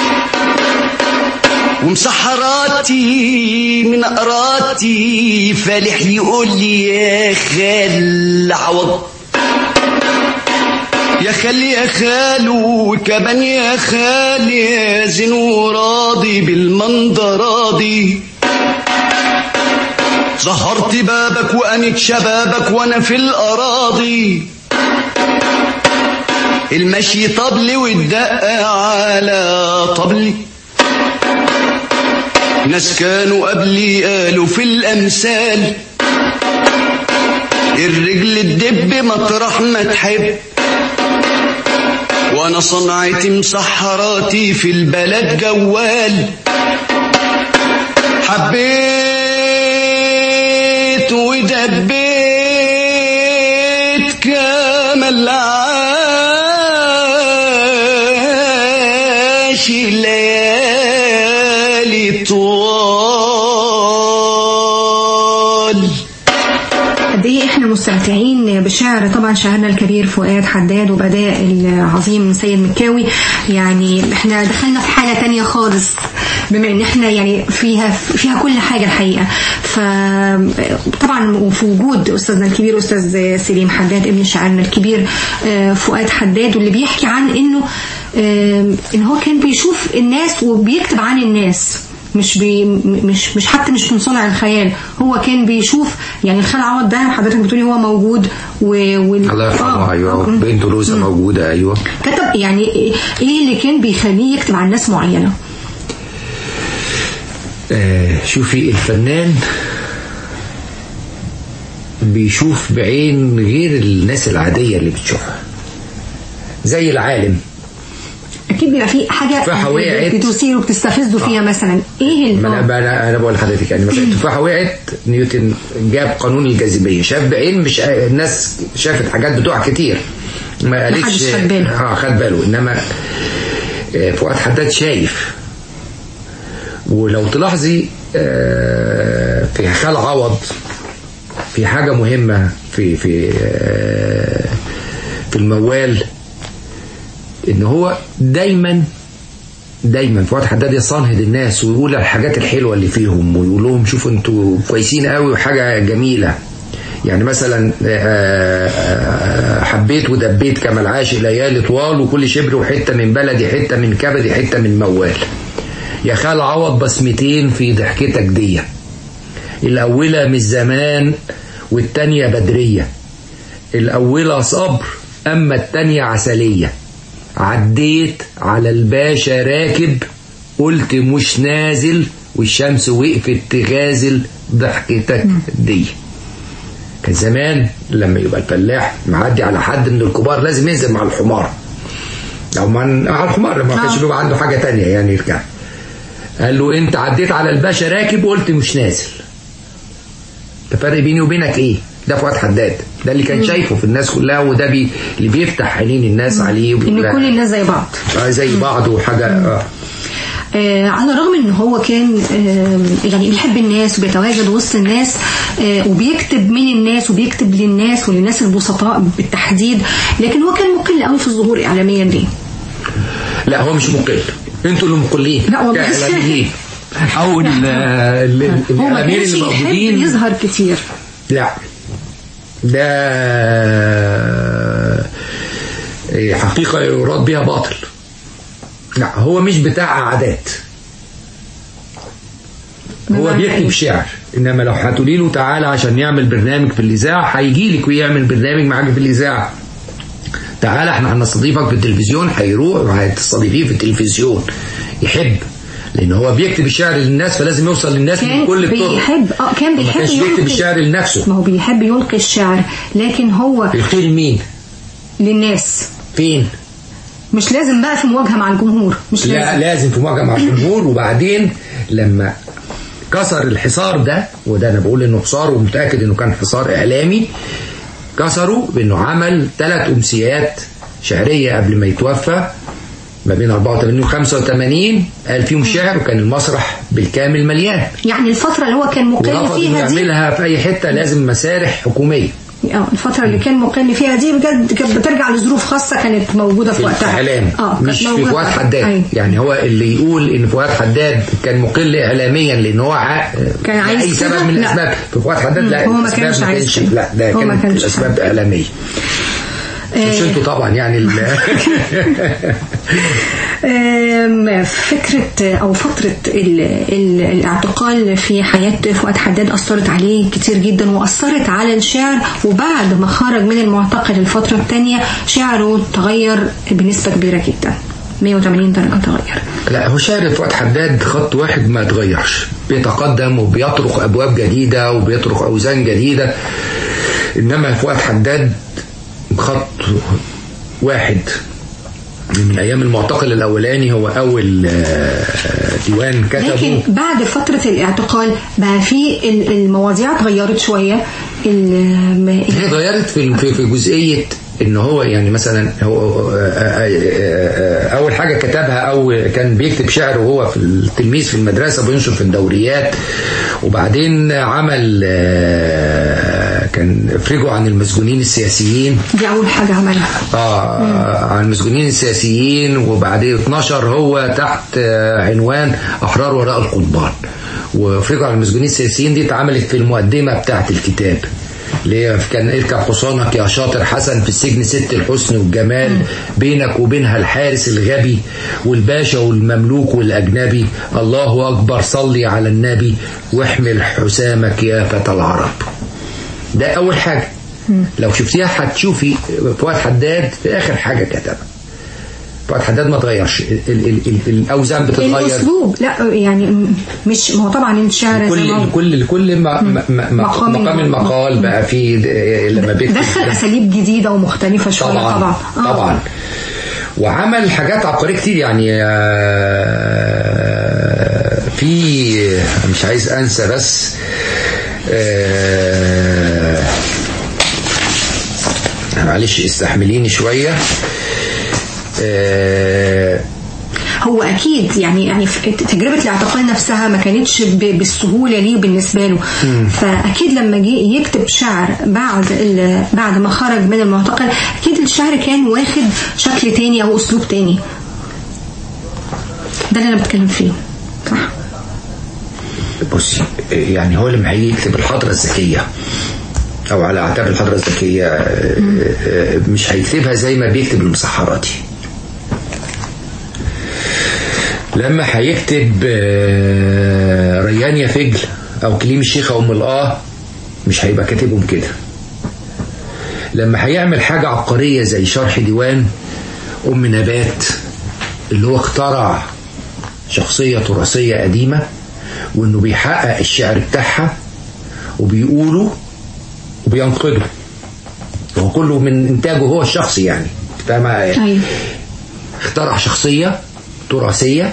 ومسحراتي من قراتي فالح يقول لي يا خال عوض يا خال يا خال وكمان يا خال يا زين وراضي بالمنظر راضي ظهرت بابك وأنت شبابك وأنا في الأراضي المشي طبلي والدق على طبلي ناس كانوا قبلي قالوا في الأمثال الرجل الدب مطرح ما تحب وانا صنعتي مسحراتي في البلد جوال حبيت ودبيت كامل عاش الليالي طوال قد ايه احنا مستمتعين بشعر طبعا شاعرنا الكبير فؤاد حداد وبداء العظيم سيد مكاوي يعني احنا دخلنا في حالة تانية خالص بما ان احنا يعني فيها فيها كل حاجة الحقيقة فطبعا وفي وجود استاذنا الكبير استاذ سليم حداد ابن شاعرنا الكبير آه، فؤاد حداد واللي بيحكي عن انه آه، ان هو كان بيشوف الناس وبيكتب عن الناس مش بي مش مش حتى مش من صنع الخيال هو كان بيشوف يعني الخال عوض ده حضرتك بتقولي هو موجود و... وال... الله يرحمه آه، ايوه آه، بنته روزا موجوده ايوه كتب يعني ايه إيه اللي كان بيخليه يكتب عن ناس معينه آه شوفي الفنان بيشوف بعين غير الناس العادية اللي بتشوفها زي العالم اكيد بيبقى في حاجه تفاحة وقعت. بتثيره بتستفزه فيها مثلا ايه ما انا ال- ما انا انا بقول لحضرتك يعني مثلا التفاحه وقعت نيوتن جاب قانون الجاذبيه شاف بعين مش الناس شافت حاجات بتقع كتير ما قالتش محدش خد باله. اه خد باله انما آه، فؤاد حداد شايف ولو تلاحظي آه، في خال عوض في حاجه مهمه في في آه، في الموال ان هو دايما دايما فؤاد حداد يستنهض الناس ويقول الحاجات الحلوه اللي فيهم ويقول لهم شوفوا انتوا كويسين قوي وحاجه جميله يعني مثلا آه، آه، حبيت ودبيت كما العاش ليالي طوال وكل شبر وحته من بلدي حته من كبدي حته من موال يا خال عوض بسمتين في ضحكتك دي الاولى من زمان والتانيه بدريه الاولى صبر اما التانيه عسليه عديت على الباشا راكب قلت مش نازل والشمس وقفت تغازل ضحكتك دي كان زمان لما يبقى الفلاح معدي على حد من الكبار لازم ينزل مع الحمار لو ما على الحمار ما كانش بيبقى عنده حاجه تانية يعني يركب قال له انت عديت على الباشا راكب وقلت مش نازل الفرق بيني وبينك ايه ده فؤاد حداد ده اللي كان شايفه في الناس كلها وده بي اللي بيفتح عينين الناس عليه ان وبيقول كل الناس زي بعض آه زي بعض وحاجه آه. آه على الرغم ان هو كان آه يعني بيحب الناس وبيتواجد وسط الناس آه وبيكتب من الناس وبيكتب للناس وللناس البسطاء بالتحديد لكن هو كان مقل قوي في الظهور اعلاميا ليه؟ لا هو مش مقل انتوا اللي مقلين لا والله. كاعلاميين او ال- ال- ال- هو ما الاعلاميين كانش اللي يحب موجودين يظهر كتير لا ده إيه، حقيقة يراد بها باطل لا هو مش بتاع عادات هو بمعنى بيكتب إيه؟ شعر انما لو هتقولي له تعالى عشان يعمل برنامج في الاذاعه هيجي لك ويعمل برنامج معاك في الاذاعه تعالى احنا هنستضيفك في التلفزيون هيروح وهتستضيفيه في التلفزيون يحب لان هو بيكتب الشعر للناس فلازم يوصل للناس كان من كل الطرق بيحب اه كان ما بيحب كانش بيكتب يلقي الشعر لنفسه ما هو بيحب يلقي الشعر لكن هو يلقي لمين للناس فين مش لازم بقى في مواجهه مع الجمهور مش لا لازم لازم في مواجهه مع الجمهور وبعدين لما كسر الحصار ده وده انا بقول انه حصار ومتاكد انه كان حصار اعلامي كسره بانه عمل ثلاث امسيات شعريه قبل ما يتوفى ما بين 84 و 85 قال فيهم شعر وكان المسرح بالكامل مليان يعني الفتره اللي هو كان مقيم ورفض انه فيها دي يعملها في اي حته لازم مسارح حكوميه اه الفترة اللي كان مقيم فيها دي بجد كانت بترجع لظروف خاصة كانت موجودة في في وقتها الاعلام اه كانت مش في موجودة فؤاد في- حداد أيوة. يعني هو اللي يقول ان فؤاد حداد كان مقل اعلاميا لان هو ع... كان عايز اي كده؟ سبب من لا. الاسباب في فؤاد حداد مم. لا هو ما الأسباب كانش عايز كانش كده. لا ده هو ما كانت كانش اسباب اعلاميه مش انتوا طبعا يعني ال... آم، فكرة أو فترة ال ال الاعتقال في حياة فؤاد حداد أثرت عليه كتير جدا وأثرت على الشعر وبعد ما خرج من المعتقل الفترة الثانية شعره تغير بنسبة كبيرة جدا 180 درجة تغير لا هو شعر فؤاد حداد خط واحد ما اتغيرش بيتقدم وبيطرق ابواب جديده وبيطرق اوزان جديده انما فؤاد حداد خط واحد من ايام المعتقل الاولاني هو اول آه، ديوان كتبه لكن بعد فترة الاعتقال بقى في ال- المواضيع اتغيرت شوية ال- هي اتغيرت في في في جزئيه ان هو يعني مثلا هو آه، آه، آه، اول حاجه كتبها او كان بيكتب شعر وهو في التلميذ في المدرسه بينشر في الدوريات وبعدين عمل آه، كان افرجوا عن المسجونين السياسيين دي أول حاجة عملها اه عن المسجونين السياسيين وبعدين اتنشر هو تحت آه، عنوان احرار وراء القضبان وافرجوا عن المسجونين السياسيين دي اتعملت في المقدمه بتاعه الكتاب اللي هي كان اركب حصانك يا شاطر حسن في السجن ست الحسن والجمال بينك وبينها الحارس الغبي والباشا والمملوك والاجنبي الله اكبر صلي على النبي واحمل حسامك يا فتى العرب ده اول حاجه لو شفتيها هتشوفي فؤاد حداد في اخر حاجه كتبها فؤاد حداد ما اتغيرش ال- ال- ال- الاوزان بتتغير الأسلوب لا يعني م- مش ما هو طبعا الشعر زي ما هو كل كل كل ما ما- ما- مقام مقام الم- المقال بقى في لما بيكتب دخل أساليب جديدة ومختلفة شوية طبعا طبعا طبعا, آه. طبعا. وعمل حاجات عبقرية كتير يعني آه، في مش عايز انسى بس آه، معلش استحمليني شوية آه، هو اكيد يعني يعني في- تجربه الاعتقال نفسها ما كانتش ب- بالسهوله ليه بالنسبه له فاكيد لما جه يكتب شعر بعد ال- بعد ما خرج من المعتقل اكيد الشعر كان واخد شكل تاني او اسلوب تاني ده اللي انا بتكلم فيه صح بصي يعني هو لما هيجي يكتب الحضرة الذكية أو على أعتاب الحضرة الذكية آه، آه، مش هيكتبها زي ما بيكتب المسحراتي لما هيكتب آه، ريان يا فجل أو كليم الشيخة أم الآه مش هيبقى كاتبهم كده لما هيعمل حاجة عبقرية زي شرح ديوان أم نبات اللي هو اخترع شخصية تراثية قديمة وانه بيحقق الشعر بتاعها وبيقوله وبينقده هو كله من انتاجه هو الشخصي يعني فاهمة ايوه اخترع شخصية تراثية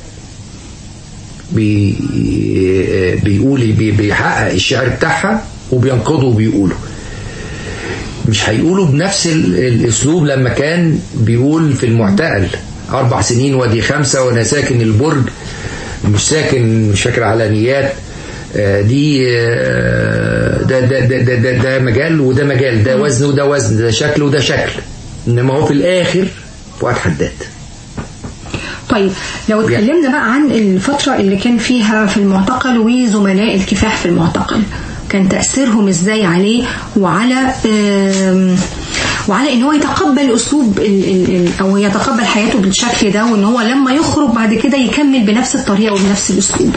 بي بيقول بي بيحقق الشعر بتاعها وبينقده وبيقوله مش هيقوله بنفس ال- الاسلوب لما كان بيقول في المعتقل اربع سنين ودي خمسه وانا ساكن البرج مش ساكن مش فاكر على نيات آه، دي آه، ده ده ده ده, ده, ده مجال وده مجال ده وزن وده وزن ده شكل وده شكل انما هو في الاخر فؤاد حداد طيب لو اتكلمنا بقى عن الفترة اللي كان فيها في المعتقل وزملاء الكفاح في المعتقل كان تأثيرهم ازاي عليه وعلى آم، وعلى ان هو يتقبل اسلوب ال ال ال او يتقبل حياته بالشكل ده وان هو لما يخرج بعد كده يكمل بنفس الطريقة وبنفس الاسلوب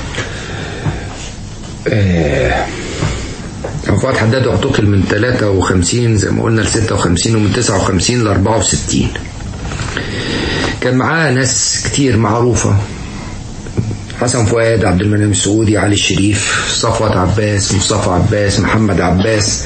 هو فؤاد حداد اعتقل من 53 زي ما قلنا ل 56 ومن 59 ل 64 كان معاه ناس كتير معروفة حسن فؤاد عبد المنعم السعودي علي الشريف صفوت عباس مصطفى عباس محمد عباس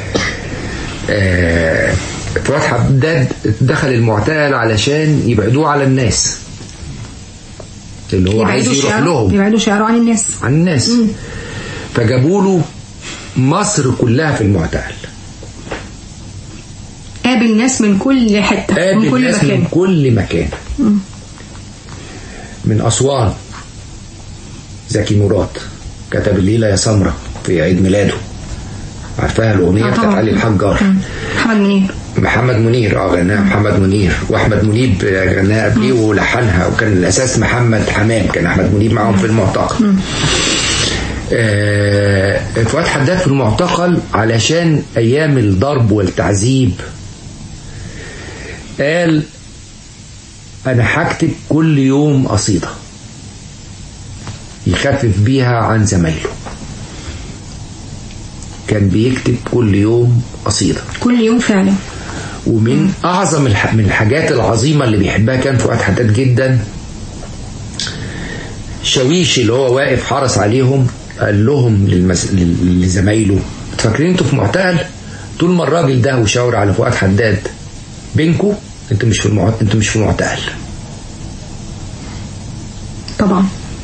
آه، فؤاد حداد دخل المعتقل علشان يبعدوه على الناس اللي هو عايز يبعدوا يروح شعره لهم يبعدوا شعره عن الناس عن الناس فجابوا له مصر كلها في المعتقل قابل ناس من كل حتة من قابل كل ناس من مكان كل مكان من أسوان زكي مراد كتب الليلة يا سمرة في عيد ميلاده عارفاها الأغنية آه بتاعت طبعا. علي الحجار مم. محمد منير محمد منير اه غناها محمد منير واحمد منيب غناها قبليه ولحنها وكان الاساس محمد حمام كان احمد منيب معاهم في المعتقل آه، فؤاد حداد في المعتقل علشان ايام الضرب والتعذيب قال انا هكتب كل يوم قصيده يخفف بيها عن زمايله كان بيكتب كل يوم قصيده كل يوم فعلا ومن اعظم الح... من الحاجات العظيمه اللي بيحبها كان فؤاد حداد جدا شاويش اللي هو واقف حرس عليهم قال لهم للمس... لل- لزمايله فاكرين انتوا في معتقل طول ما الراجل ده وشاور على فؤاد حداد بينكم انتوا مش في المعت... انتوا مش في معتقل طبعا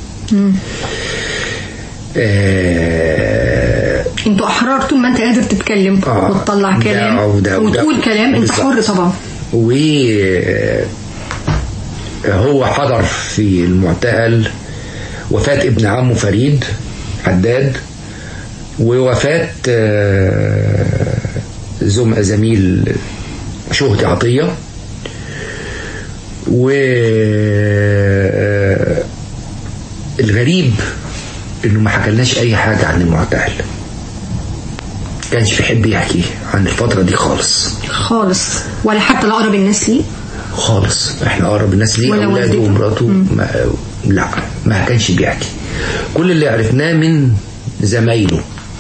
آه... انتوا احرار طول ما انت قادر تتكلم آه، وتطلع ده كلام وده وده. وتقول كلام انت بالظبط. حر طبعا و هو حضر في المعتقل وفاة ابن عمه فريد حداد ووفاة آه، زم زميل شهدي عطية و آه، الغريب انه ما حكلناش اي حاجة عن المعتقل كانش بيحب يحكي عن الفترة دي خالص خالص ولا حتى لأقرب الناس ليه خالص احنا اقرب الناس ليه ولا اولاده والدته؟ ومراته ما لا ما كانش بيحكي كل اللي عرفناه من زمايله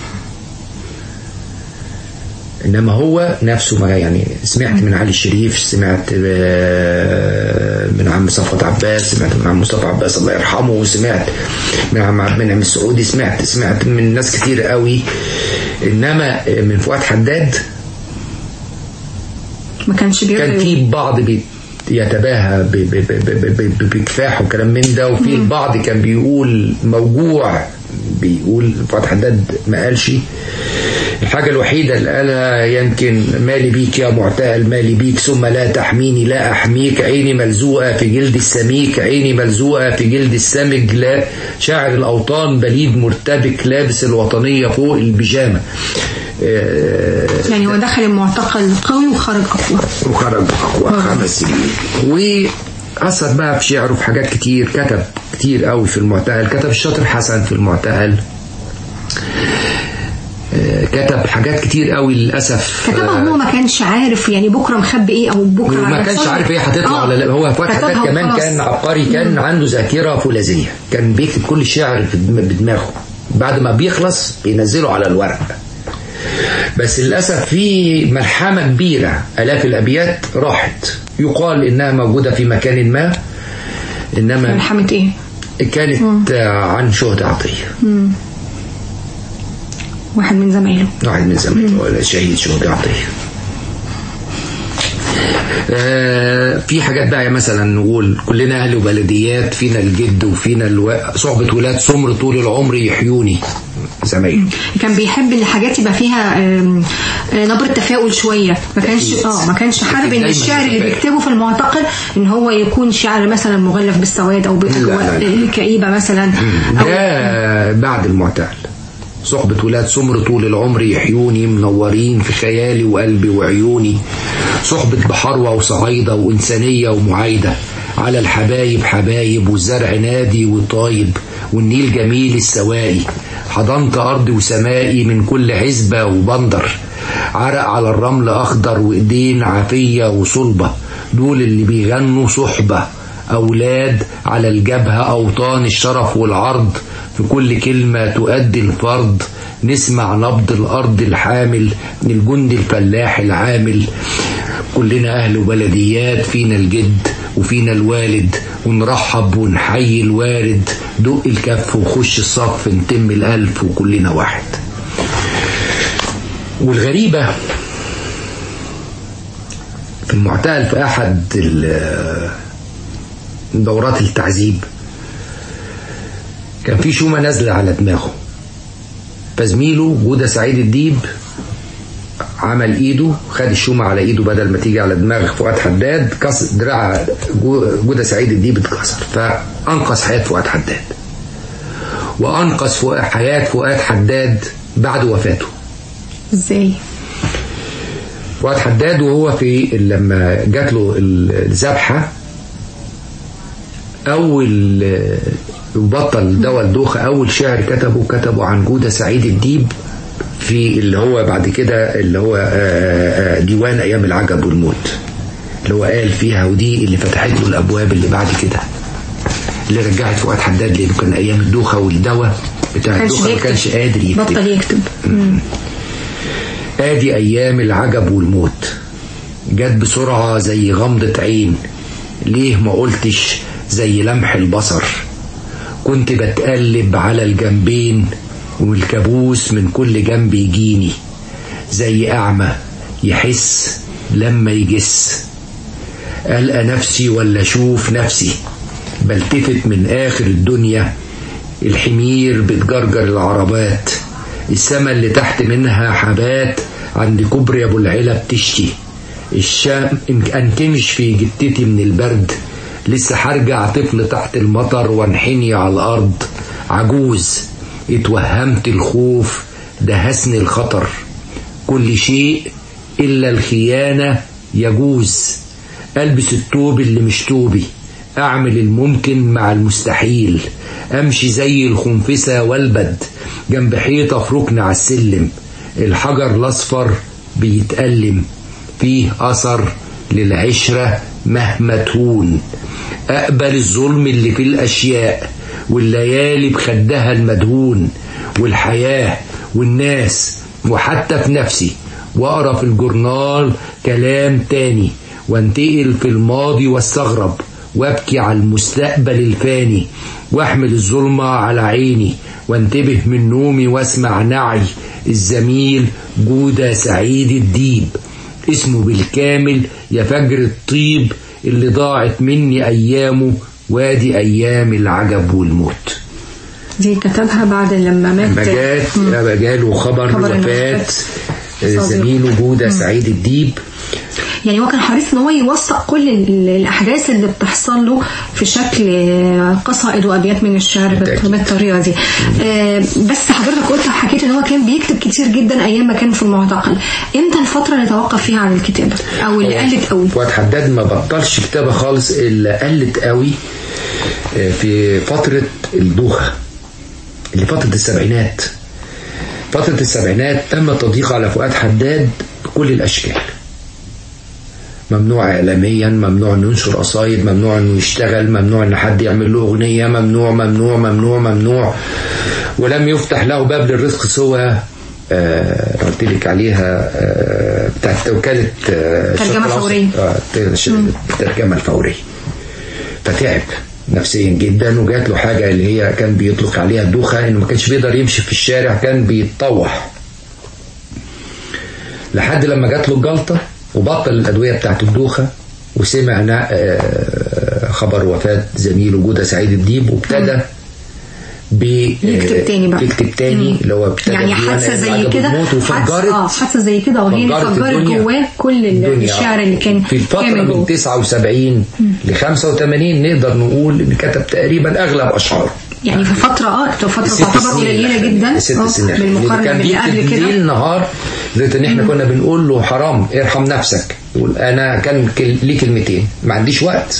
انما هو نفسه ما يعني سمعت من علي الشريف سمعت آه، من عم صفوت عباس سمعت من عم مصطفى عباس الله يرحمه سمعت من عم عبد المنعم السعودي سمعت سمعت من ناس كتير قوي انما من فؤاد حداد ما كانش كان بيرضى في بعض بي يتباهى ب- ب- ب- ب- ب- ب- بكفاح وكلام من ده وفي البعض كان بيقول موجوع بيقول فؤاد حداد ما قالش الحاجة الوحيدة اللي قالها يمكن مالي بيك يا معتقل مالي بيك ثم لا تحميني لا أحميك عيني ملزوقة في جلد السميك عيني ملزوقة في جلد السمج لا شاعر الأوطان بليد مرتبك لابس الوطنية فوق البيجامة آه، يعني هو دخل المعتقل قوي وخرج أقوى وخرج أقوى خمس سنين وأثر بقى في شعره في حاجات كتير كتب كتير قوي في المعتقل كتب الشاطر حسن في المعتقل آه، كتب حاجات كتير قوي للأسف كتبها آه، هو ما كانش عارف يعني بكرة مخبي ايه او بكرة ما على كانش صدره. عارف ايه هتطلع آه. ولا لا هو فؤاد كتبها حداد كمان وخلاص. كان عبقري كان عنده ذاكره فولاذيه كان بيكتب كل الشعر في دم- بدماغه بعد ما بيخلص بينزله على الورق بس للاسف في ملحمه كبيره الاف الابيات راحت يقال انها موجوده في مكان ما انما ملحمة ايه كانت آه، عن شهد عطيه واحد من زمايله واحد من زمايله ولا شهيد شهداء عطية آه، في حاجات بقى مثلا نقول كلنا اهل وبلديات فينا الجد وفينا الو... صحبة ولاد سمر طول العمر يحيوني زمايله كان بيحب ان الحاجات يبقى فيها آم، آه، نبرة تفاؤل شوية ما كانش أكيد. اه ما كانش حابب ان دايماً الشعر اللي تفاؤل. بيكتبه في المعتقل ان هو يكون شعر مثلا مغلف بالسواد او باجواء لا، لا. آه، كئيبة مثلا أو- ده بعد المعتقل صحبة ولاد سمر طول العمر يحيوني منورين في خيالي وقلبي وعيوني صحبة بحروة وصعيدة وإنسانية ومعايدة على الحبايب حبايب والزرع نادي وطايب والنيل جميل السوائي حضنت أرضي وسمائي من كل عزبة وبندر عرق على الرمل أخضر وإيدين عافية وصلبة دول اللي بيغنوا صحبة أولاد على الجبهة أوطان الشرف والعرض في كل كلمة تؤدي الفرض نسمع نبض الأرض الحامل من الجند الفلاح العامل كلنا أهل بلديات فينا الجد وفينا الوالد ونرحب ونحيي الوارد دق الكف وخش الصف نتم الألف وكلنا واحد والغريبة في المعتقل في أحد ال- دورات التعذيب كان في شومة نازلة على دماغه فزميله جودة سعيد الديب عمل ايده خد الشومة على ايده بدل ما تيجي على دماغ فؤاد حداد كسر دراع جو- جودة سعيد الديب اتكسر فانقذ حياة فؤاد حداد وانقذ فؤاد- حياة فؤاد حداد بعد وفاته ازاي فؤاد حداد وهو في لما جات له الذبحه اول آه، بطل دواء الدوخه اول شعر كتبه كتبه عن جوده سعيد الديب في اللي هو بعد كده اللي هو آه، آه، ديوان ايام العجب والموت اللي هو قال فيها ودي اللي فتحت له الابواب اللي بعد كده اللي رجعت فؤاد حداد لانه كان ايام الدوخه والدواء بتاع كانش الدوخه ما بيكتب. كانش قادر يكتب بطل يكتب ادي ايام العجب والموت جت بسرعة زي غمضة عين ليه ما قلتش زي لمح البصر كنت بتقلب على الجنبين والكابوس من كل جنب يجيني زي أعمى يحس لما يجس ألقى نفسي ولا أشوف نفسي بلتفت من آخر الدنيا الحمير بتجرجر العربات السما اللي تحت منها حبات عند كوبري أبو العلا بتشتي الشام أنكمش في جتتي من البرد لسه هرجع طفل تحت المطر وانحني على الأرض عجوز اتوهمت الخوف دهسني الخطر كل شيء إلا الخيانة يجوز ألبس التوب اللي مش توبي أعمل الممكن مع المستحيل أمشي زي الخنفسة والبد جنب حيطة في ركن على السلم الحجر الأصفر بيتألم فيه أثر للعشرة مهما تهون أقبل الظلم اللي في الأشياء والليالي بخدها المدهون والحياة والناس وحتى في نفسي واقرا في الجورنال كلام تاني وانتقل في الماضي واستغرب وابكي على المستقبل الفاني واحمل الظلمة على عيني وانتبه من نومي واسمع نعي الزميل جودة سعيد الديب اسمه بالكامل يا فجر الطيب اللي ضاعت مني أيامه وادي أيام العجب والموت دي كتبها بعد لما مات لما جات مم. جاله خبر, خبر إنه وفاة مات. زميله جودة سعيد الديب يعني هو كان حريص ان هو يوثق كل ال- الاحداث اللي بتحصل له في شكل آه، قصائد وابيات من الشعر بت- بالتأكيد. بالطريقه دي آه، بس حضرتك قلت حكيت ان هو كان بيكتب كتير جدا ايام ما كان في المعتقل امتى الفتره اللي توقف فيها عن الكتابه او اللي قلت قوي فؤاد حداد ما بطلش كتابة خالص إلا قلت قوي آه، في فترة الدوخة اللي فترة السبعينات فترة السبعينات تم التضييق على فؤاد حداد بكل الأشكال ممنوع إعلاميا ممنوع إنه ينشر قصايد ممنوع إنه يشتغل ممنوع إن حد يعمل له أغنية ممنوع ممنوع ممنوع ممنوع ولم يفتح له باب للرزق سوى آه، قلت لك عليها آه، بتاعت وكالة آه، الشرق ترجمة الأوسط. فورية. آه، الترش- الترجمة الفورية فتعب نفسيا جدا وجات له حاجة اللي هي كان بيطلق عليها الدوخة انه ما كانش بيقدر يمشي في الشارع كان بيتطوح لحد لما جات له الجلطة وبطل الأدوية بتاعت الدوخة وسمع نا- آه، خبر وفاة زميله جودة سعيد الديب وابتدى بي يكتب تاني بقى. يكتب تاني اللي هو ابتدى يعني بديوان حادثه زي العجب كده والموت حادثه وفجرت اه حادثه زي كده وهي اللي فجرت فجرت الدنيا. جواه كل ال- الدنيا. الشعر اللي كان في الفترة كامل من جوه 79 ل 85 نقدر نقول ان كتب تقريبا اغلب اشعاره يعني في فتره اه في فتره الست تعتبر سنين قليله الأخيرة. جدا الست آه، سنين الأخيرة. بالمقارنه كان باللي قبل بيكتب كده ليل نهار لدرجه ان احنا كنا بنقول له حرام ارحم نفسك يقول انا كان كل- ليه كلمتين ما عنديش وقت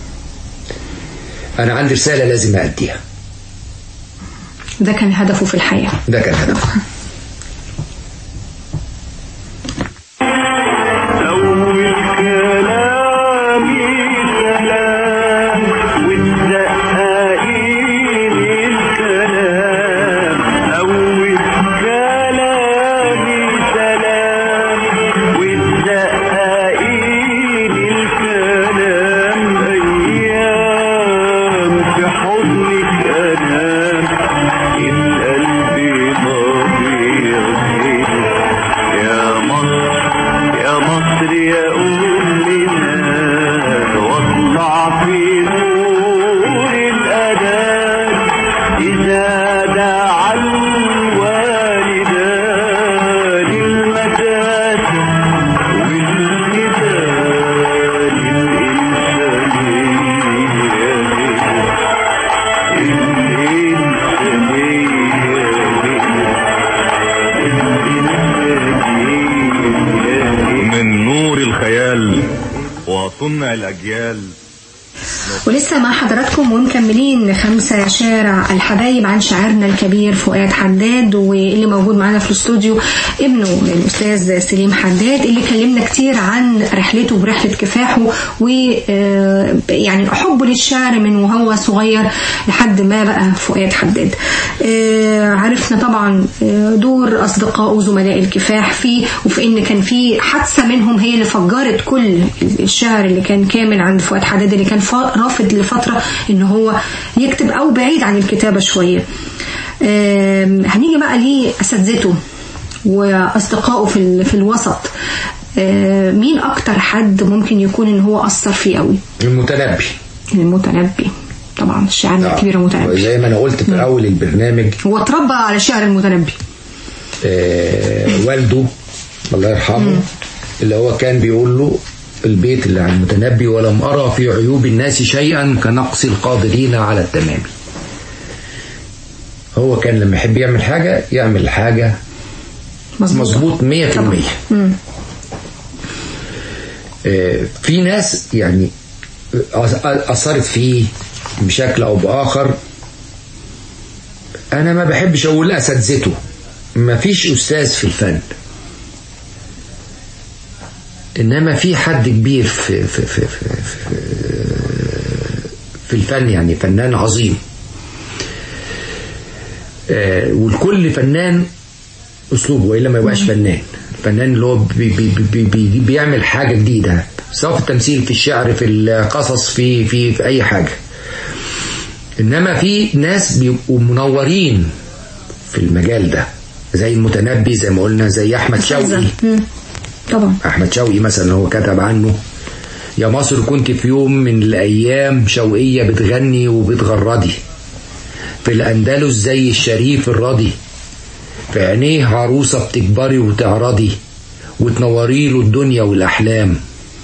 انا عندي رساله لازم ااديها ده كان هدفه في الحياه ده كان هدفه أول كلامي سلام والزقاقين الكلام أول كلامي سلام والزقاقين الكلام أيام في حضنك أنام القلب ضريع يا مصر يا مصر يا أمنا واطلع في نور الأذان إذا دعا الوالدان المتاسم والنداء من نور الخيال وصنع الأجيال ولسه مع حضراتكم ومكملين خمسة شارع الحبايب عن شاعرنا الكبير فؤاد حداد واللي موجود معانا في الاستوديو ابنه الأستاذ سليم حداد اللي كلمنا كتير عن رحلته ورحلة كفاحه و آه، يعني حبه للشعر من وهو صغير لحد ما بقى فؤاد حداد آه، عرفنا طبعا آه، دور أصدقائه وزملاء الكفاح فيه وفي إن كان في حادثة منهم هي اللي فجرت كل الشعر اللي كان كامل عند فؤاد حداد اللي كان فا- رافض لفترة إن هو يكتب أو بعيد عن الكتابة شوية آم، هنيجي بقى لأساتذته وأصدقائه في, ال- في الوسط آه، مين اكتر حد ممكن يكون ان هو اثر فيه قوي المتنبي المتنبي طبعا الشاعر الكبير المتنبي زي ما انا قلت في اول البرنامج هو اتربى على شعر المتنبي آه والده الله يرحمه اللي هو كان بيقول له البيت اللي عن المتنبي ولم أرى في عيوب الناس شيئا كنقص القادرين على التمام هو كان لما يحب يعمل حاجة يعمل حاجة مظبوط 100% مم. آه، في ناس يعني أث- أثرت فيه بشكل أو بآخر أنا ما بحبش أقول أساتذته ما فيش أستاذ في الفن إنما في حد كبير في في في في, في, في الفن يعني فنان عظيم آه، والكل فنان اسلوبه والا ما يبقاش فنان الفنان اللي هو بي بي بي بي بيعمل حاجه جديده سواء في التمثيل في الشعر في القصص في في في اي حاجه انما في ناس بيبقوا منورين في المجال ده زي المتنبي زي ما قلنا زي احمد شوقي مم. طبعا احمد شوقي مثلا هو كتب عنه يا مصر كنت في يوم من الايام شوقيه بتغني وبتغردي في الاندلس زي الشريف الراضي في عينيه عروسه بتكبري وتعرضي وتنوري له الدنيا والاحلام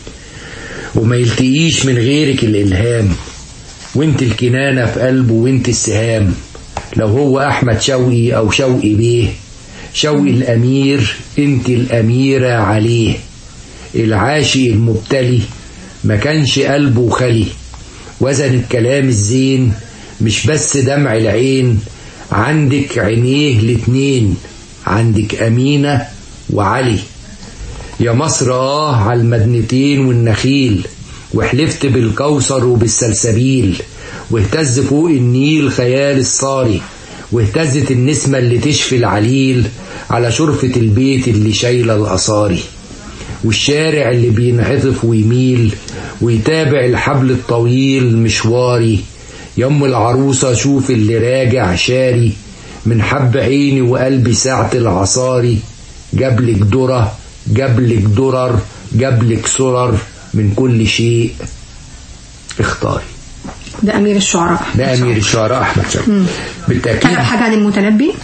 وما يلتقيش من غيرك الالهام وانت الكنانه في قلبه وانت السهام لو هو احمد شوقي او شوقي بيه شوقي الامير انت الاميره عليه العاشق المبتلي ما كانش قلبه خلي وزن الكلام الزين مش بس دمع العين عندك عينيه الاتنين عندك أمينة وعلي يا مصر آه على المدنتين والنخيل وحلفت بالكوثر وبالسلسبيل واهتز فوق النيل خيال الصاري واهتزت النسمة اللي تشفي العليل على شرفة البيت اللي شايلة الأصاري والشارع اللي بينعطف ويميل ويتابع الحبل الطويل مشواري يم العروسة شوف اللي راجع شاري من حب عيني وقلبي ساعة العصاري جابلك درة جابلك درر جابلك سرر من كل شيء اختاري ده امير الشعراء ده أمير الشعراء أحمد شوقي بالتأكيد كتب حاجه عن المتنبي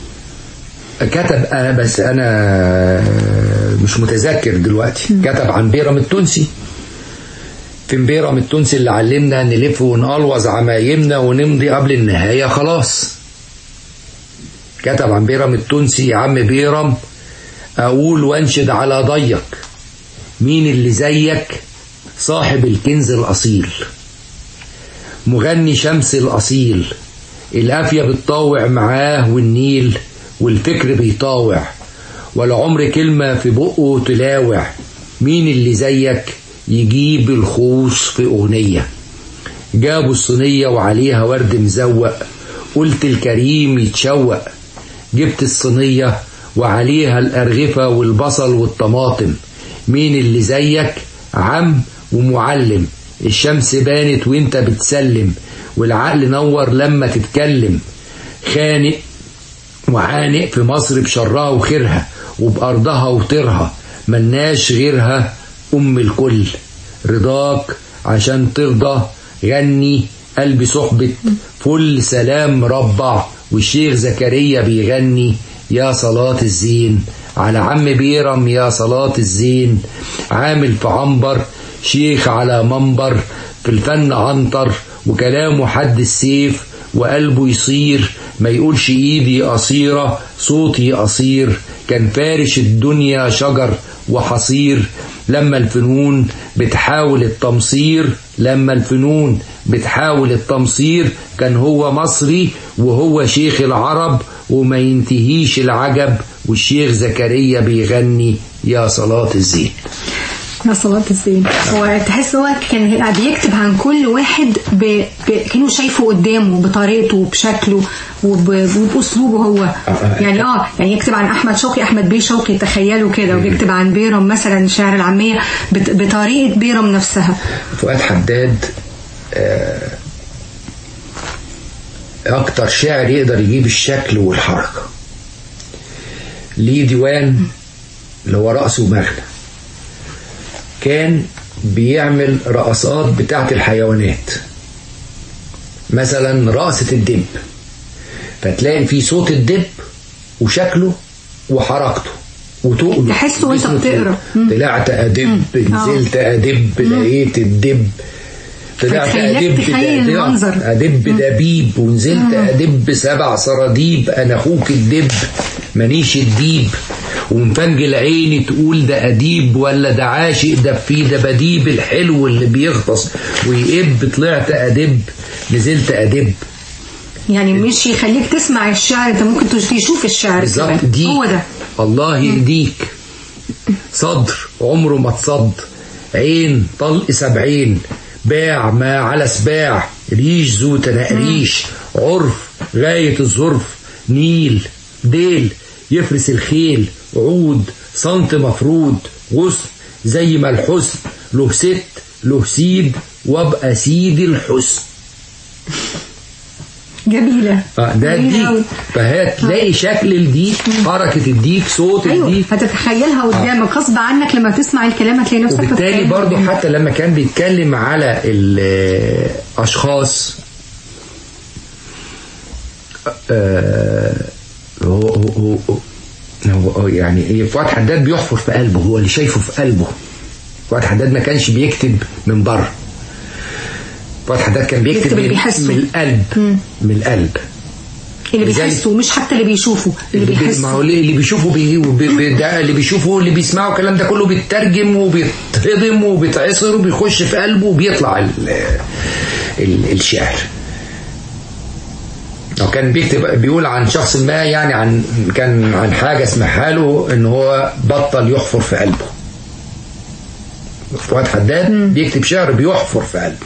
كتب أنا بس أنا مش متذكر دلوقتي كتب عن بيرم التونسي في بيرم التونسي اللي علمنا نلف ونقلوظ عمايمنا ونمضي قبل النهاية خلاص كتب عن بيرم التونسي يا عم بيرم أقول وأنشد على ضيق مين اللي زيك صاحب الكنز الأصيل مغني شمس الأصيل القافية بتطاوع معاه والنيل والفكر بيطاوع ولا عمر كلمة في بقه تلاوع مين اللي زيك يجيب الخوص في أغنية جابوا الصينية وعليها ورد مزوق قلت الكريم يتشوق جبت الصينية وعليها الأرغفة والبصل والطماطم مين اللي زيك عم ومعلم الشمس بانت وانت بتسلم والعقل نور لما تتكلم خانق وعانق في مصر بشرها وخيرها وبأرضها وطيرها ملناش غيرها أم الكل رضاك عشان ترضى غني قلبي صحبة فل سلام مربع والشيخ زكريا بيغني يا صلاة الزين على عم بيرم يا صلاة الزين عامل في عنبر شيخ على منبر في الفن عنتر وكلامه حد السيف وقلبه يصير ما يقولش ايدي قصيرة صوتي قصير كان فارش الدنيا شجر وحصير لما الفنون بتحاول التمصير لما الفنون بتحاول التمصير كان هو مصري وهو شيخ العرب وما ينتهيش العجب والشيخ زكريا بيغني يا صلاة الزين يا صلاة الزين هو تحس هو كان بيكتب عن كل واحد ب... ب... كانه شايفه قدامه بطريقته وبشكله وب... وباسلوبه هو يعني اه يعني يكتب عن احمد شوقي احمد بيه شوقي تخيلوا كده وبيكتب عن بيرم مثلا شعر العاميه بت... بطريقه بيرم نفسها فؤاد حداد آه، اكتر شاعر يقدر يجيب الشكل والحركة ليه ديوان اللي هو رأس ومغنى كان بيعمل رقصات بتاعت الحيوانات مثلا رقصة الدب فتلاقي في صوت الدب وشكله وحركته وتقله تحسه وانت جسمه بتقرا. فيه. طلعت أدب نزلت أدب لقيت الدب طلعت فتخيلك أدب تخيل ده- المنظر. أدب دبيب ونزلت أدب سبع سراديب أنا أخوك الدب مانيش الديب ومفنجل عيني تقول ده أديب ولا ده عاشق ده في ده بديب الحلو اللي بيغطس ويقب طلعت أدب نزلت أدب يعني مش يخليك تسمع الشعر انت ممكن تشوف الشعر بالظبط كمان. دي هو ده الله يهديك صدر عمره ما اتصد عين طلق سبعين باع ما على سباع ريش ذو تنقريش عرف غاية الظرف نيل ديل يفرس الخيل عود صنت مفرود غصن زي ما الحسن له ست له سيد وابقى سيد الحسن جميلة اه ده جميلة أوي. الديك فهتلاقي شكل الديك حركة الديك صوت ايوه الديك هتتخيلها قدامك غصب عنك لما تسمع الكلام هتلاقي نفسك وبالتالي بتتخيل برضو قدامك. حتى لما كان بيتكلم على الأشخاص آه، هو هو هو هو هو يعني إيه، فؤاد حداد بيحفر في قلبه هو اللي شايفه في قلبه فؤاد حداد ما كانش بيكتب من بره فؤاد حداد كان بيكتب بيكتب اللي من, بيحسه. من القلب من القلب اللي لذلك- بيحسه مش حتى اللي بيشوفه اللي اللي بي- ما هو بيحسه اللي اللي بيشوفه بي وبي- بي- ده اللي بيشوفه اللي بيسمعه الكلام ده كله بيترجم وبيتهضم وبيتعصر وبيخش في قلبه وبيطلع ال ال الشعر لو كان بيكتب بيقول عن شخص ما يعني عن كان عن حاجة اسمها له ان هو بطل يحفر في قلبه فؤاد حداد بيكتب شعر بيحفر في قلبه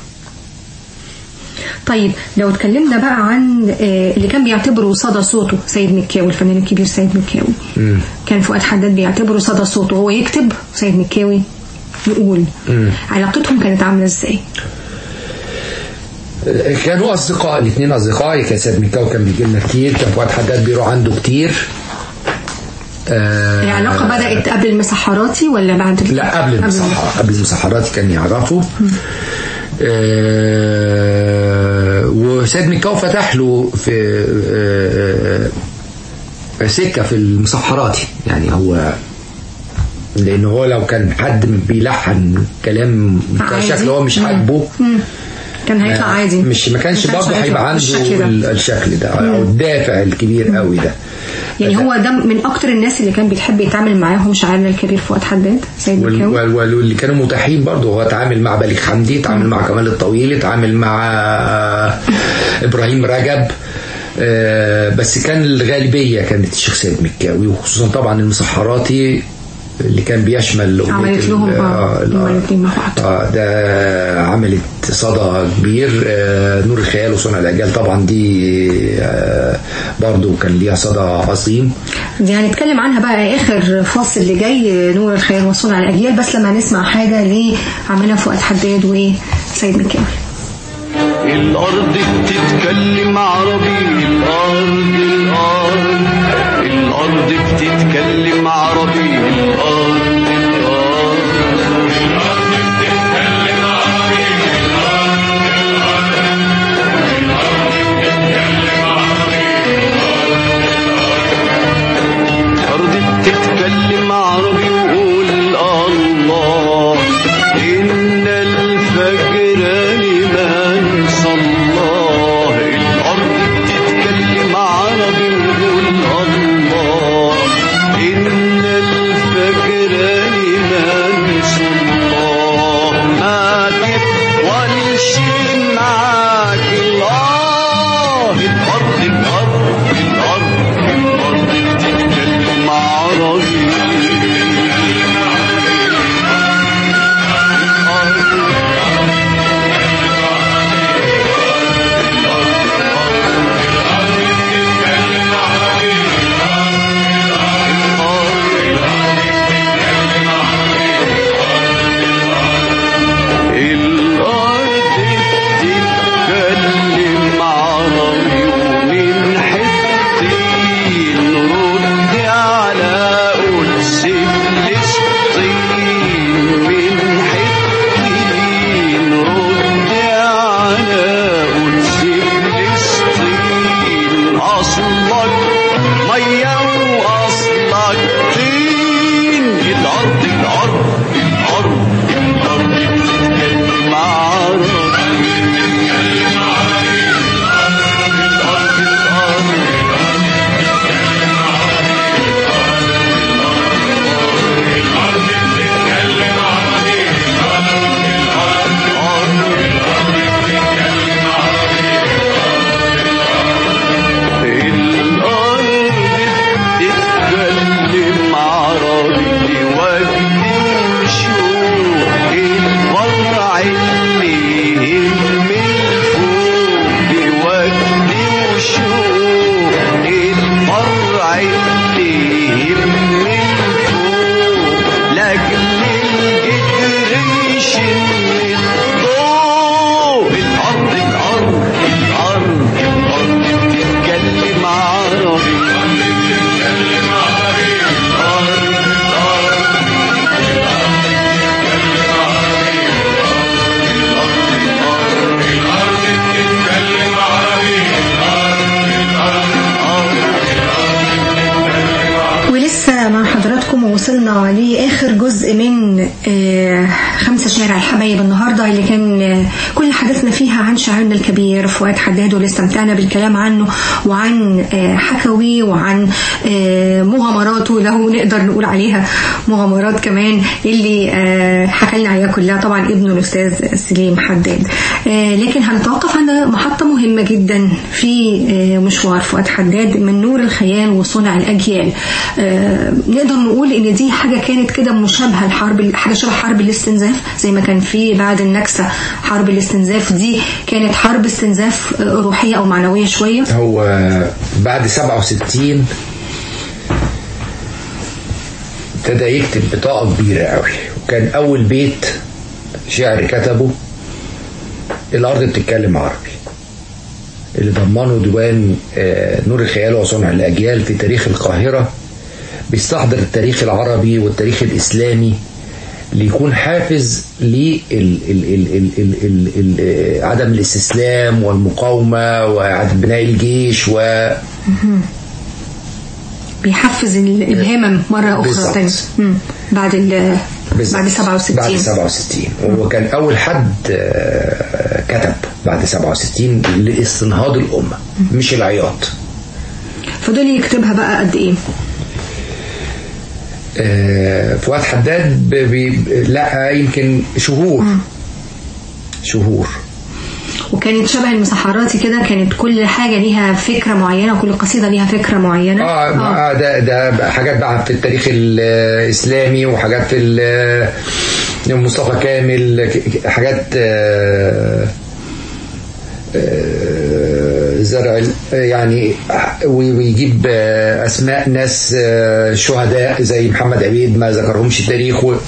طيب لو اتكلمنا بقى عن آه، اللي كان بيعتبره صدى صوته سيد مكاوي الفنان الكبير سيد مكاوي كان فؤاد حداد بيعتبره صدى صوته هو يكتب سيد مكاوي يقول علاقتهم كانت عاملة ازاي كانوا اصدقاء الاثنين اصدقاء كان سيد مكاو كان بيجي لنا كتير كان فؤاد حداد بيروح عنده كتير آه العلاقة بدأت قبل المسحراتي ولا بعد لا قبل المسحرات قبل المسحرات كان يعرفه آه وسيد مكاو فتح له في آه سكة في المسحراتي يعني هو لأن هو لو كان حد بيلحن كلام عادي. شكله هو مش مم. عاجبه مم. كان هيطلع عادي مش ما كانش برضه هيطلع هيبقى عنده بالشكل ده. ال- الشكل ده او الدافع الكبير قوي ده يعني هو ده من اكتر الناس اللي كان بيحب يتعامل معاهم شاعرنا الكبير فؤاد حداد سيد وال- مكاوي وال- وال- واللي كانوا متاحين برضه هو اتعامل مع بليغ حمدي اتعامل مع كمال الطويل اتعامل مع آه، ابراهيم رجب آه، بس كان الغالبيه كانت الشيخ سيد مكاوي وخصوصا طبعا المسحراتي اللي كان بيشمل أغنية عملت ال- لهم اه آه، ال- هما الاتنين مع بعض اه ده عملت صدى كبير آه، نور الخيال وصنع الاجيال طبعا دي آه، برضو كان ليها صدى عظيم دي هنتكلم عنها بقى اخر فاصل اللي جاي نور الخير وصنع الاجيال بس لما نسمع حاجه لعملها فؤاد حداد وسيد مكاوي الأرض بتتكلم عربي الأرض الأرض الأرض بتتكلم عربي الأرض الأرض الأرض بتتكلم عربي وقول الله إن الفجر لمن صلاه الأرض لسه مع حضراتكم ووصلنا لآخر جزء من آه، خمسة شارع الحبايب النهاردة اللي كان آه، كل حدثنا فيها عن شاعرنا الكبير فؤاد حداد واللي استمتعنا بالكلام عنه وعن آه، حكوي وعن آه، مغامراته لو نقدر نقول عليها مغامرات كمان اللي آه، حكى لنا عليها كلها طبعا ابنه الأستاذ سليم حداد آه، لكن هنتوقف عند محطة مهمة جدا في آه، مشوار فؤاد حداد من نور الخيال وصنع الأجيال آه، نقدر نقول إن دي حاجة كانت كده مشابهة لحرب حاجة شبه حرب الاستنزاف زي ما كان في بعد النكسة حرب الاستنزاف دي كانت حرب استنزاف آه، روحية أو معنوية شوية هو بعد 67 ابتدى يكتب بطاقة كبيرة قوي وكان أول بيت شعر كتبه الأرض بتتكلم عربي اللي ضمنه ديوان آه، نور الخيال وصنع الأجيال في تاريخ القاهرة بيستحضر التاريخ العربي والتاريخ الإسلامي ليكون حافز لعدم الاستسلام والمقاومة وإعادة بناء الجيش و بيحفز ال- الهمم مرة أخرى بالظبط. تاني مم. بعد ال بالظبط. بعد 67 بعد 67 وهو كان أول حد آه، كتب بعد 67 لاستنهاض الأمة مش العياط فضل يكتبها بقى قد إيه؟ آه، فؤاد حداد ب- ب- لا يمكن شهور شهور وكانت شبه المسحراتي كده كانت كل حاجة ليها فكرة معينة وكل قصيدة ليها فكرة معينة اه, آه. ده ده حاجات بقى في التاريخ الاسلامي وحاجات في ال- مصطفى كامل ك- ك- حاجات آه، آه، زرع ال- يعني وي- ويجيب آه، اسماء ناس آه، شهداء زي محمد عبيد ما ذكرهمش التاريخ و-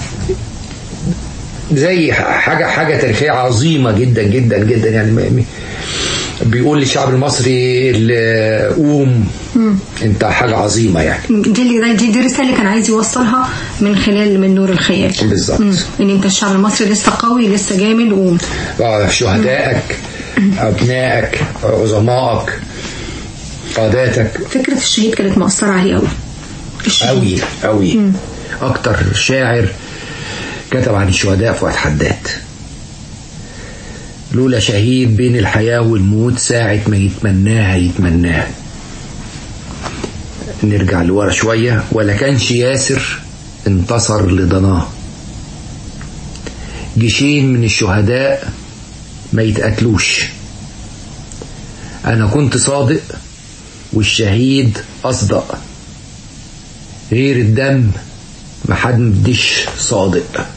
زي حاجه حاجه تاريخيه عظيمه جدا جدا جدا يعني م- م- بيقول للشعب المصري ال- قوم انت حاجه عظيمه يعني دي اللي دي, دي الرسالة اللي كان عايز يوصلها من خلال من نور الخيال بالظبط. مم. ان انت الشعب المصري لسه قوي لسه جامد و آه، شهدائك ابنائك عظمائك قاداتك فكرة الشهيد كانت مؤثرة عليه قوي قوي قوي اكتر شاعر كتب عن الشهداء فؤاد حداد لولا شهيد بين الحياة والموت ساعة ما يتمناها يتمناها نرجع لورا شوية ولا كانش ياسر انتصر لضناه جيشين من الشهداء ما يتقتلوش أنا كنت صادق والشهيد أصدق غير الدم محدش صادق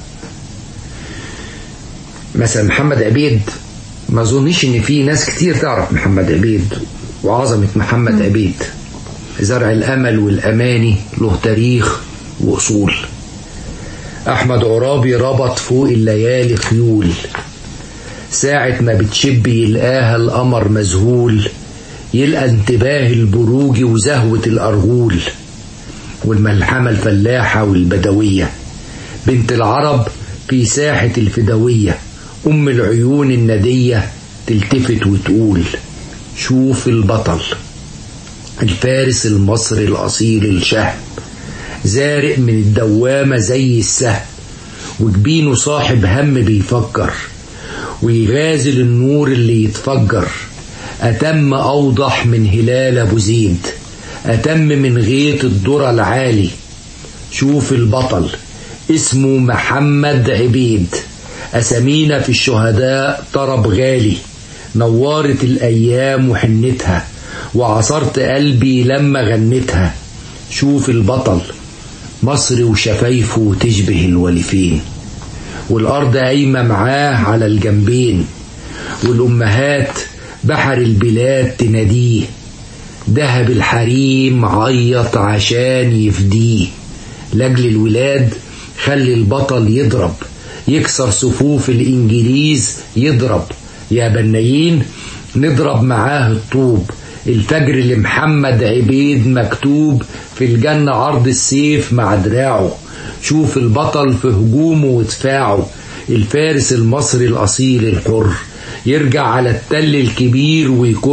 مثلا محمد عبيد ما اظنش ان في ناس كتير تعرف محمد عبيد وعظمة محمد عبيد زرع الامل والاماني له تاريخ واصول احمد عرابي ربط فوق الليالي خيول ساعة ما بتشب يلقاها القمر مذهول يلقى انتباه البروج وزهوة الأرغول والملحمة الفلاحة والبدوية بنت العرب في ساحة الفدوية أم العيون الندية تلتفت وتقول شوف البطل الفارس المصري الأصيل الشهم زارق من الدوامة زي السهم وجبينه صاحب هم بيفكر ويغازل النور اللي يتفجر أتم أوضح من هلال أبو زيد أتم من غيط الذرة العالي شوف البطل اسمه محمد عبيد أسامينا في الشهداء طرب غالي نورت الأيام وحنتها وعصرت قلبي لما غنتها شوف البطل مصر وشفايفه تشبه الوليفين والأرض قايمة معاه على الجنبين والأمهات بحر البلاد تناديه دهب الحريم عيط عشان يفديه لأجل الولاد خلي البطل يضرب يكسر صفوف الإنجليز يضرب يا بنايين نضرب معاه الطوب الفجر لمحمد عبيد مكتوب في الجنة عرض السيف مع دراعه شوف البطل في هجومه ودفاعه الفارس المصري الأصيل الحر يرجع على التل الكبير ويكر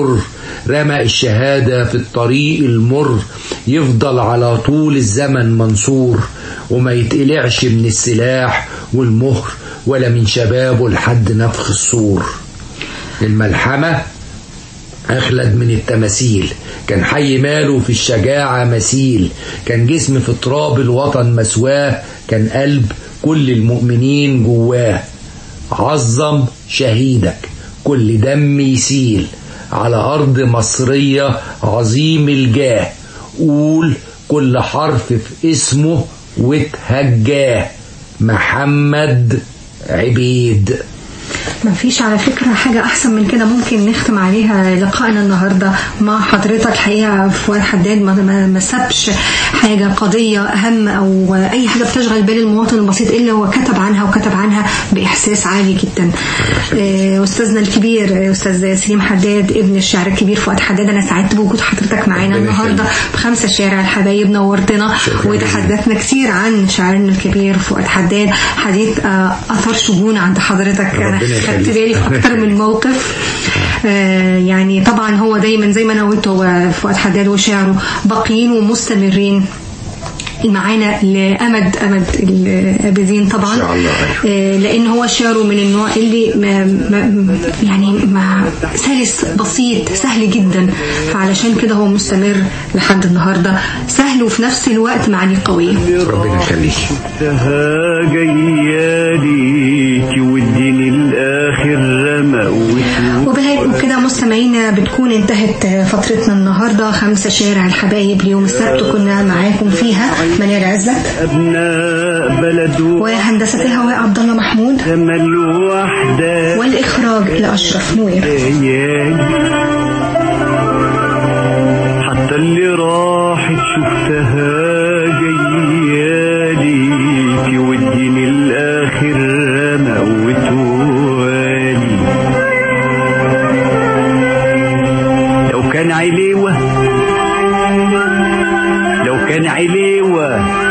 رمى الشهادة في الطريق المر يفضل على طول الزمن منصور وما يتقلعش من السلاح والمهر ولا من شبابه لحد نفخ الصور الملحمة أخلد من التماثيل كان حي ماله في الشجاعة مثيل كان جسم في تراب الوطن مسواه كان قلب كل المؤمنين جواه عظم شهيدك كل دم يسيل على أرض مصرية عظيم الجاه قول كل حرف في اسمه وتهجاه محمد عبيد ما فيش على فكرة حاجة أحسن من كده ممكن نختم عليها لقائنا النهاردة مع حضرتك الحقيقة فؤاد حداد ما, ما, ما سابش حاجة قضية أهم أو أي حاجة بتشغل بال المواطن البسيط إلا هو كتب عنها وكتب عنها بإحساس عالي جدا آه، أستاذنا الكبير آه، أستاذ سليم حداد ابن الشاعر الكبير فؤاد حداد أنا سعدت بوجود حضرتك معانا ربنا النهاردة يخليك. بخمسة شارع الحبايب نورتنا شكراً وتحدثنا كتير عن شاعرنا الكبير فؤاد حداد حديث آه، أثر شجون عند حضرتك أنا ربنا خدت يخليك. بالي في أكتر من موقف آه، يعني طبعا هو دايما زي ما أنا قلت هو فؤاد حداد وشعره باقيين ومستمرين معانا لأمد أمد الآبدين طبعا إن شاء الله. آه، لأن هو شعره من النوع اللي ما ما يعني ما سلس بسيط سهل جدا فعلشان كده هو مستمر لحد النهارده سهل وفي نفس الوقت معاني قوية ربنا يخليك شفتها جياليك والدين الاخر رمى وبهيك وكده مستمعينا بتكون انتهت فترتنا النهارده خمسة شارع الحبايب ليوم السبت كنا معاكم فيها منال عزت ابناء بلد وهندسة الهواء عبد الله محمود جمل وحده والإخراج لأشرف نوير ليالي حتى اللي راحت شفتها جياليك والدين الاخر موتوالي لو كان عليوه لو كان عليوه